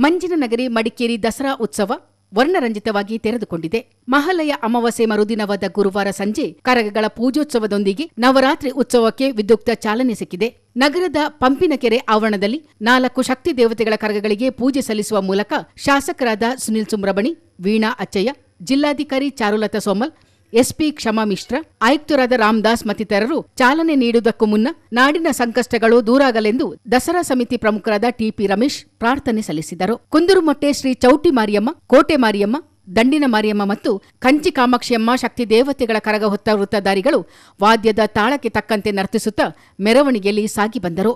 ಮಂಜಿನ ನಗರಿ ಮಡಿಕೇರಿ ದಸರಾ ಉತ್ಸವ ವರ್ಣರಂಜಿತವಾಗಿ ತೆರೆದುಕೊಂಡಿದೆ ಮಹಾಲಯ ಅಮಾವಾಸ್ಯೆ ಮರುದಿನವಾದ ಗುರುವಾರ ಸಂಜೆ ಕರಗಗಳ ಪೂಜೋತ್ಸವದೊಂದಿಗೆ ನವರಾತ್ರಿ ಉತ್ಸವಕ್ಕೆ ವಿದ್ಯುಕ್ತ ಚಾಲನೆ ಸಿಕ್ಕಿದೆ ನಗರದ ಪಂಪಿನಕೆರೆ ಆವರಣದಲ್ಲಿ ನಾಲ್ಕು ಶಕ್ತಿ ದೇವತೆಗಳ ಕರಗಗಳಿಗೆ ಪೂಜೆ ಸಲ್ಲಿಸುವ ಮೂಲಕ ಶಾಸಕರಾದ ಸುನಿಲ್ ಸುಬ್ರಮಣಿ ವೀಣಾ ಅಚ್ಚಯ್ಯ ಜಿಲ್ಲಾಧಿಕಾರಿ ಚಾರುಲತಾ ಸೋಮಲ್ ಎಸ್ಪಿ ಕ್ಷಮಾ ಮಿಶ್ರಾ ಆಯುಕ್ತರಾದ ರಾಮದಾಸ್ ಮತ್ತಿತರರು ಚಾಲನೆ ನೀಡುವುದಕ್ಕೂ ಮುನ್ನ ನಾಡಿನ ಸಂಕಷ್ಟಗಳು ದೂರಾಗಲೆಂದು ದಸರಾ ಸಮಿತಿ ಪ್ರಮುಖರಾದ ಟಿಪಿ ರಮೇಶ್ ಪ್ರಾರ್ಥನೆ ಸಲ್ಲಿಸಿದರು ಕುಂದೂರುಮೊಟ್ಟೆ ಶ್ರೀ ಚೌಟಿ ಮಾರಿಯಮ್ಮ ಕೋಟೆ ಮಾರಿಯಮ್ಮ ದಂಡಿನ ಮಾರಿಯಮ್ಮ ಮತ್ತು ಕಂಚಿ ಕಾಮಾಕ್ಷಿಯಮ್ಮ ಶಕ್ತಿ ದೇವತೆಗಳ ಕರಗ ಹೊತ್ತ ವೃತ್ತಧಾರಿಗಳು ವಾದ್ಯದ ತಾಳಕ್ಕೆ ತಕ್ಕಂತೆ ನರ್ತಿಸುತ್ತಾ ಮೆರವಣಿಗೆಯಲ್ಲಿ ಸಾಗಿ ಬಂದರು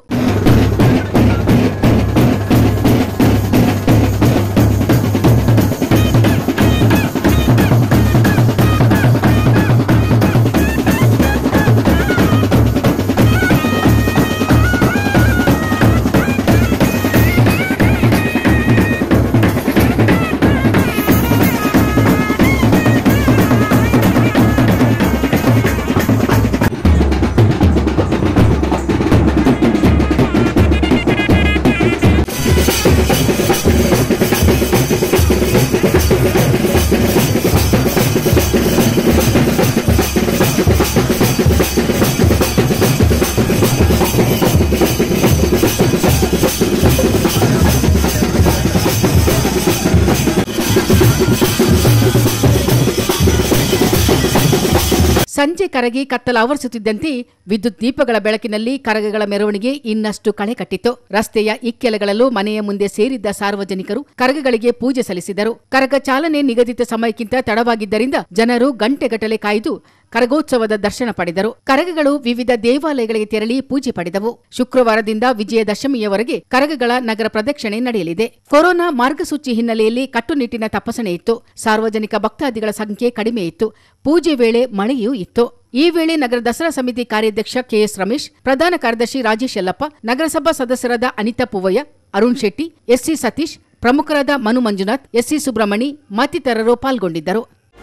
ಸಂಜೆ ಕರಗಿ ಕತ್ತಲು ಆವರಿಸುತ್ತಿದ್ದಂತೆ ವಿದ್ಯುತ್ ದೀಪಗಳ ಬೆಳಕಿನಲ್ಲಿ ಕರಗಗಳ ಮೆರವಣಿಗೆ ಇನ್ನಷ್ಟು ಕಳೆ ಕಟ್ಟಿತು ರಸ್ತೆಯ ಇಕ್ಕೆಲೆಗಳಲ್ಲೂ ಮನೆಯ ಮುಂದೆ ಸೇರಿದ್ದ ಸಾರ್ವಜನಿಕರು ಕರಗಗಳಿಗೆ ಪೂಜೆ ಸಲ್ಲಿಸಿದರು ಕರಗ ಚಾಲನೆ ನಿಗದಿತ ಸಮಯಕ್ಕಿಂತ ತಡವಾಗಿದ್ದರಿಂದ ಜನರು ಗಂಟೆಗಟ್ಟಲೆ ಕಾಯ್ದು ಕರಗೋತ್ಸವದ ದರ್ಶನ ಪಡೆದರು ಕರಗಗಳು ವಿವಿಧ ದೇವಾಲಯಗಳಿಗೆ ತೆರಳಿ ಪೂಜೆ ಪಡೆದವು ಶುಕ್ರವಾರದಿಂದ ವಿಜಯದಶಮಿಯವರೆಗೆ ಕರಗಗಳ ನಗರ ಪ್ರದಕ್ಷಿಣೆ ನಡೆಯಲಿದೆ ಕೊರೋನಾ ಮಾರ್ಗಸೂಚಿ ಹಿನ್ನೆಲೆಯಲ್ಲಿ ಕಟ್ಟುನಿಟ್ಟಿನ ತಪಾಸಣೆ ಇತ್ತು ಸಾರ್ವಜನಿಕ ಭಕ್ತಾದಿಗಳ ಸಂಖ್ಯೆ ಕಡಿಮೆ ಇತ್ತು ಪೂಜೆ ವೇಳೆ ಮಳೆಯೂ ಇತ್ತು ಈ ವೇಳೆ ನಗರ ದಸರಾ ಸಮಿತಿ ಕಾರ್ಯಾಧ್ಯಕ್ಷ ಕೆಎಸ್ ರಮೇಶ್ ಪ್ರಧಾನ ಕಾರ್ಯದರ್ಶಿ ರಾಜೇಶ್ ಯಲ್ಲಪ್ಪ ನಗರಸಭಾ ಸದಸ್ಯರಾದ ಅನಿತಾ ಪೂವಯ್ಯ ಅರುಣ್ ಶೆಟ್ಟಿ ಎಸ್ಸಿ ಸತೀಶ್ ಪ್ರಮುಖರಾದ ಮನು ಮಂಜುನಾಥ್ ಎಸ್ಸಿ ಸುಬ್ರಹ್ಮಣಿ ಮತ್ತಿತರರು ಪಾಲ್ಗೊಂಡಿದ್ದರು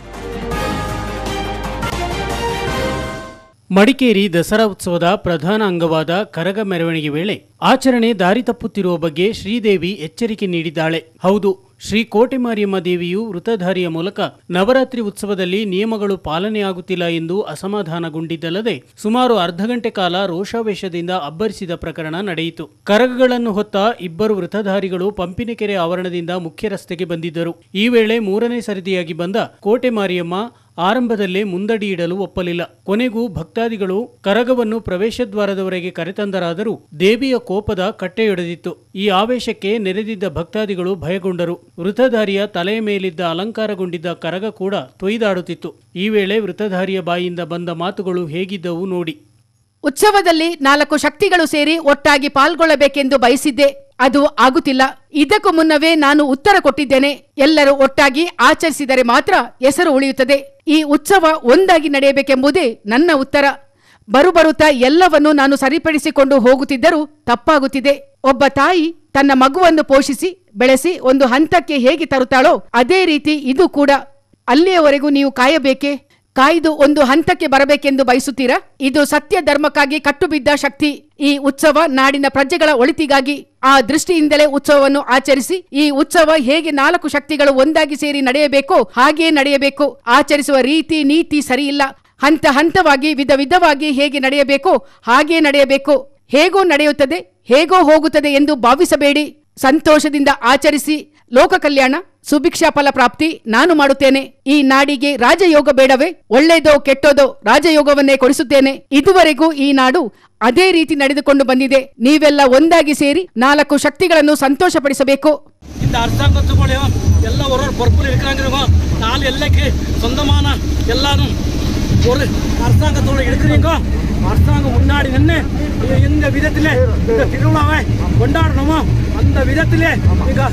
ಮಡಿಕೇರಿ ದಸರಾ ಉತ್ಸವದ ಪ್ರಧಾನ ಅಂಗವಾದ ಕರಗ ಮೆರವಣಿಗೆ ವೇಳೆ ಆಚರಣೆ ದಾರಿ ತಪ್ಪುತ್ತಿರುವ ಬಗ್ಗೆ ಶ್ರೀದೇವಿ ಎಚ್ಚರಿಕೆ ನೀಡಿದ್ದಾಳೆ ಹೌದು ಶ್ರೀ ಕೋಟೆ ಮಾರಿಯಮ್ಮ ದೇವಿಯು ವೃತಧಾರಿಯ ಮೂಲಕ ನವರಾತ್ರಿ ಉತ್ಸವದಲ್ಲಿ ನಿಯಮಗಳು ಪಾಲನೆಯಾಗುತ್ತಿಲ್ಲ ಎಂದು ಅಸಮಾಧಾನಗೊಂಡಿದ್ದಲ್ಲದೆ ಸುಮಾರು ಅರ್ಧ ಗಂಟೆ ಕಾಲ ರೋಷಾವೇಶದಿಂದ ಅಬ್ಬರಿಸಿದ ಪ್ರಕರಣ ನಡೆಯಿತು ಕರಗಗಳನ್ನು ಹೊತ್ತ ಇಬ್ಬರು ವೃತಧಾರಿಗಳು ಪಂಪಿನಕೆರೆ ಆವರಣದಿಂದ ಮುಖ್ಯ ರಸ್ತೆಗೆ ಬಂದಿದ್ದರು ಈ ವೇಳೆ ಮೂರನೇ ಸರದಿಯಾಗಿ ಬಂದ ಕೋಟೆ ಮಾರಿಯಮ್ಮ ಆರಂಭದಲ್ಲೇ ಮುಂದಡಿ ಇಡಲು ಒಪ್ಪಲಿಲ್ಲ ಕೊನೆಗೂ ಭಕ್ತಾದಿಗಳು ಕರಗವನ್ನು ಪ್ರವೇಶದ್ವಾರದವರೆಗೆ ಕರೆತಂದರಾದರೂ ದೇವಿಯ ಕೋಪದ ಕಟ್ಟೆಯೊಡೆದಿತ್ತು ಈ ಆವೇಶಕ್ಕೆ ನೆರೆದಿದ್ದ ಭಕ್ತಾದಿಗಳು ಭಯಗೊಂಡರು ವೃತಧಾರಿಯ ತಲೆಯ ಮೇಲಿದ್ದ ಅಲಂಕಾರಗೊಂಡಿದ್ದ ಕರಗ ಕೂಡ ತೊಯ್ದಾಡುತ್ತಿತ್ತು ಈ ವೇಳೆ ವೃತಧಾರಿಯ ಬಾಯಿಂದ ಬಂದ ಮಾತುಗಳು ಹೇಗಿದ್ದವು ನೋಡಿ ಉತ್ಸವದಲ್ಲಿ ನಾಲ್ಕು ಶಕ್ತಿಗಳು ಸೇರಿ ಒಟ್ಟಾಗಿ ಪಾಲ್ಗೊಳ್ಳಬೇಕೆಂದು ಬಯಸಿದ್ದೆ ಅದು ಆಗುತ್ತಿಲ್ಲ ಇದಕ್ಕೂ ಮುನ್ನವೇ ನಾನು ಉತ್ತರ ಕೊಟ್ಟಿದ್ದೇನೆ ಎಲ್ಲರೂ ಒಟ್ಟಾಗಿ ಆಚರಿಸಿದರೆ ಮಾತ್ರ ಹೆಸರು ಉಳಿಯುತ್ತದೆ ಈ ಉತ್ಸವ ಒಂದಾಗಿ ನಡೆಯಬೇಕೆಂಬುದೇ ನನ್ನ ಉತ್ತರ ಬರುಬರುತ್ತಾ ಎಲ್ಲವನ್ನೂ ನಾನು ಸರಿಪಡಿಸಿಕೊಂಡು ಹೋಗುತ್ತಿದ್ದರೂ ತಪ್ಪಾಗುತ್ತಿದೆ ಒಬ್ಬ ತಾಯಿ ತನ್ನ ಮಗುವನ್ನು ಪೋಷಿಸಿ ಬೆಳೆಸಿ ಒಂದು ಹಂತಕ್ಕೆ ಹೇಗೆ ತರುತ್ತಾಳೋ ಅದೇ ರೀತಿ ಇದು ಕೂಡ ಅಲ್ಲಿಯವರೆಗೂ ನೀವು ಕಾಯಬೇಕೇ ಕಾಯ್ದು ಒಂದು ಹಂತಕ್ಕೆ ಬರಬೇಕೆಂದು ಬಯಸುತ್ತೀರಾ ಇದು ಸತ್ಯ ಧರ್ಮಕ್ಕಾಗಿ ಕಟ್ಟುಬಿದ್ದ ಶಕ್ತಿ ಈ ಉತ್ಸವ ನಾಡಿನ ಪ್ರಜೆಗಳ ಒಳಿತಿಗಾಗಿ ಆ ದೃಷ್ಟಿಯಿಂದಲೇ ಉತ್ಸವವನ್ನು ಆಚರಿಸಿ ಈ ಉತ್ಸವ ಹೇಗೆ ನಾಲ್ಕು ಶಕ್ತಿಗಳು ಒಂದಾಗಿ ಸೇರಿ ನಡೆಯಬೇಕೋ ಹಾಗೇ ನಡೆಯಬೇಕು ಆಚರಿಸುವ ರೀತಿ ನೀತಿ ಸರಿಯಿಲ್ಲ ಹಂತ ಹಂತವಾಗಿ ವಿಧ ವಿಧವಾಗಿ ಹೇಗೆ ನಡೆಯಬೇಕೋ ಹಾಗೇ ನಡೆಯಬೇಕು ಹೇಗೋ ನಡೆಯುತ್ತದೆ ಹೇಗೋ ಹೋಗುತ್ತದೆ ಎಂದು ಭಾವಿಸಬೇಡಿ ಸಂತೋಷದಿಂದ ಆಚರಿಸಿ ಲೋಕ ಕಲ್ಯಾಣ ಸುಭಿಕ್ಷಾ ಫಲ ಪ್ರಾಪ್ತಿ ನಾನು ಮಾಡುತ್ತೇನೆ ಈ ನಾಡಿಗೆ ರಾಜಯೋಗ ಬೇಡವೇ ಒಳ್ಳೆಯದೋ ಕೆಟ್ಟೋದೋ ರಾಜಯೋಗವನ್ನೇ ಕೊಡಿಸುತ್ತೇನೆ ಇದುವರೆಗೂ ಈ ನಾಡು ಅದೇ ರೀತಿ ನಡೆದುಕೊಂಡು ಬಂದಿದೆ ನೀವೆಲ್ಲ ಒಂದಾಗಿ ಸೇರಿ ನಾಲ್ಕು ಶಕ್ತಿಗಳನ್ನು ಸಂತೋಷಪಡಿಸಬೇಕು இந்த அரசாங்கத்துக்குள்ளேயும் எல்லாம் ஒரு ஒரு பொறுப்பில் இருக்கிறாங்கிறவங்க நாலு எல்லைக்கு சொந்தமான எல்லாரும் ஒரு அரசாங்கத்தோட இருக்கிறீங்க அரசாங்கம் முன்னாடி நின்று எந்த விதத்திலே இந்த திருவிழாவை கொண்டாடணுமோ அந்த விதத்திலே நீங்க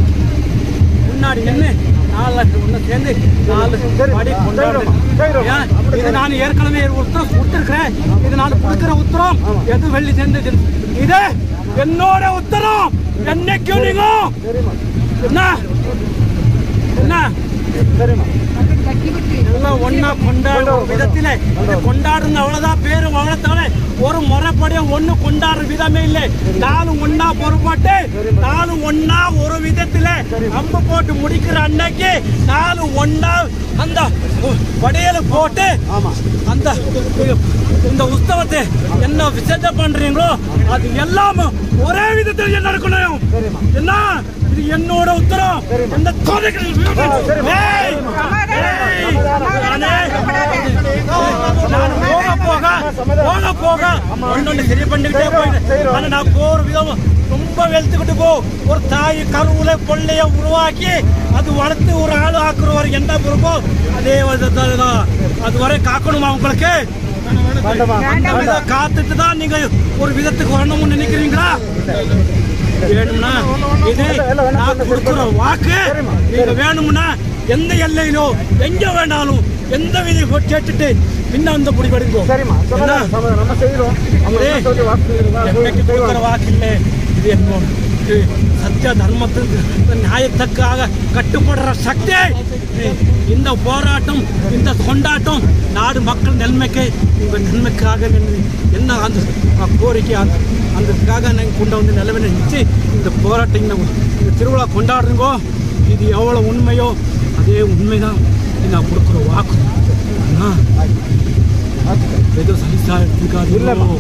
முன்னாடி நின்று நாலு ஒன்று சேர்ந்து நாலு படி கொண்டாடுறேன் ஏன்? இது நான் ஏற்கனவே ஒரு உத்தரவு கொடுத்துருக்கிறேன் இது நான் கொடுக்குற உத்தரம் எது வெள்ளி சேர்ந்து இது என்னோட உத்தரம் என்னைக்கும் நீங்க என்ன என்ன எல்லாம் ஒன்னா கொண்டாடுற விதத்திலே இது கொண்டாடுன அவ்வளவுதான் பேரும் அவ்வளோத்தாலே ஒரு முறைப்படியா ஒண்ணு கொண்டாடுற விதமே இல்லை நானும் ஒன்னா பொறுப்பாட்டு நானும் ஒன்னா ஒரு விதத்துல அம்பு போட்டு முடிக்கிற அன்னைக்கு நானும் ஒன்னா அந்த படையல போட்டு அந்த இந்த உற்சவத்தை என்ன விசேஷம் பண்றீங்களோ அது எல்லாமே ஒரே விதத்தில் நடக்கணும் என்ன இது என்னோட உத்தரம் எந்த தோதைகள் ஏய்! ஏய்! நானே- நான் போக போக போக போக ஒன்னொன்னு சரி பண்ணிக்கிட்டே போயிட்டேன் ஆனா நான் போற விதம் ரொம்ப வெளுத்துக்கிட்டு போ ஒரு தாய் கருவுல கொள்ளைய உருவாக்கி அது வளர்த்து ஒரு ஆள் ஆக்குறவர் என்ன பொறுப்போ அதே விதத்துல தான் அது வரை காக்கணுமா உங்களுக்கு அந்த விதம் காத்துட்டு தான் நீங்க ஒரு விதத்துக்கு வரணும்னு நினைக்கிறீங்களா வேணும்னா இது நான் கொடுக்குற வாக்கு நீங்க வேணும்னா எந்த எல்லையிலோ எங்க வேணாலும் எந்த விதி கேட்டுட்டு பின்ன அந்த முடிவெடுங்கோ என்ன? அவரே, என்னைக்கு கொடுக்குற வாக்கு இல்லை இது என்னோட இது சத்திய தர்மத்துக்கு நியாயத்துக்காக கட்டுப்படுற சக்தி இந்த போராட்டம் இந்த கொண்டாட்டம் நாடு மக்கள் நன்மைக்கு உங்க நன்மைக்காக நின்னு என்ன அந்த கோரிக்கை அந்த அதுக்காக நாங்கள் கொண்டு வந்து நிலைமை நினச்சி இந்த போராட்டம் இந்த இந்த திருவிழா கொண்டாடுறோங்கோ இது எவ்வளோ உண்மையோ அதே உண்மைதான் இது நான் கொடுக்குற வாக்கு ஆனா, ஏதோ சலிசா எடுத்துக்காது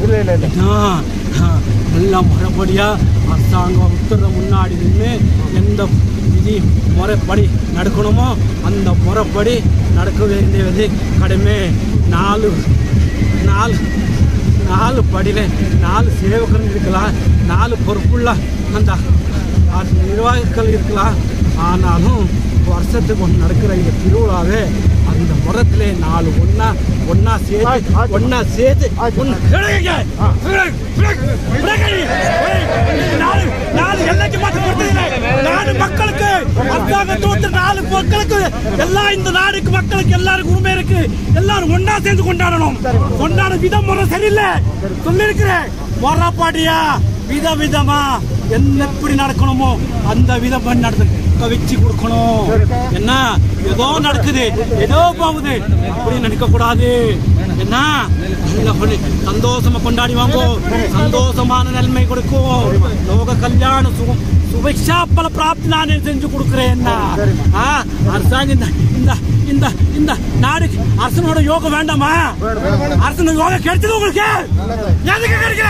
எல்லாம் முறைப்படியா அரசாங்கம் உத்தர முன்னாடி நின்று எந்த விதி முறைப்படி நடக்கணுமோ அந்த முறைப்படி நடக்க வேண்டியது கடமை நாலு நாலு நாலு படியில நாலு சேவகர்கள் இருக்கலாம் நாலு பொறுப்புள்ள அந்த அது நிர்வாகிகள் இருக்கலாம் ஆனாலும் வருஷத்துக்கு ஒன்று நடக்கிற இந்த திருவிழாவே அந்த முறத்திலே நாலு ஒண்ணா ஒண்ணா சேர்த்து ஒண்ணா சேர்த்து ஒண்ணு விலகுங்க. விலகு, விலகு, விலகு. ஏய், நாலு நாலு எல்லைக்கு மாற்றம் கொடுத்ததில்லை. நாடு மக்களுக்கு அரசாங்கத்தோடு நாலு மக்களுக்கு எல்லாம் இந்த நாடுக்கு மக்களுக்கு எல்லாருக்கும் உரிமை இருக்கு எல்லாரும் ஒண்ணா சேர்ந்து கொண்டாடணும் கொண்டாட விதம் முறை சரியில்லை சொல்லிருக்கிறேன் முறைப்படியா வித விதமா என்ன எப்படி நடக்கணுமோ அந்த விதம் பண்ணி நடத்து கவிச்சு கொடுக்கணும் என்ன ஏதோ நடக்குது ஏதோ போகுது அப்படி நினைக்க கூடாது என்ன நல்ல பண்ணி சந்தோஷமா கொண்டாடி வாங்கோ சந்தோஷமான நன்மை கொடுக்கும் லோக கல்யாண சுகம் சுபிக்ஷா பல பிராப்தி நான் செஞ்சு கொடுக்குறேன் என்ன ஆ, அரசாங்கம் இந்த இந்த இந்த இந்த நாடுக்கு அரசனோட யோகம் வேண்டாமா அரசனோட யோகம் கிடைச்சது உங்களுக்கு எதுக்கு கிடைக்கல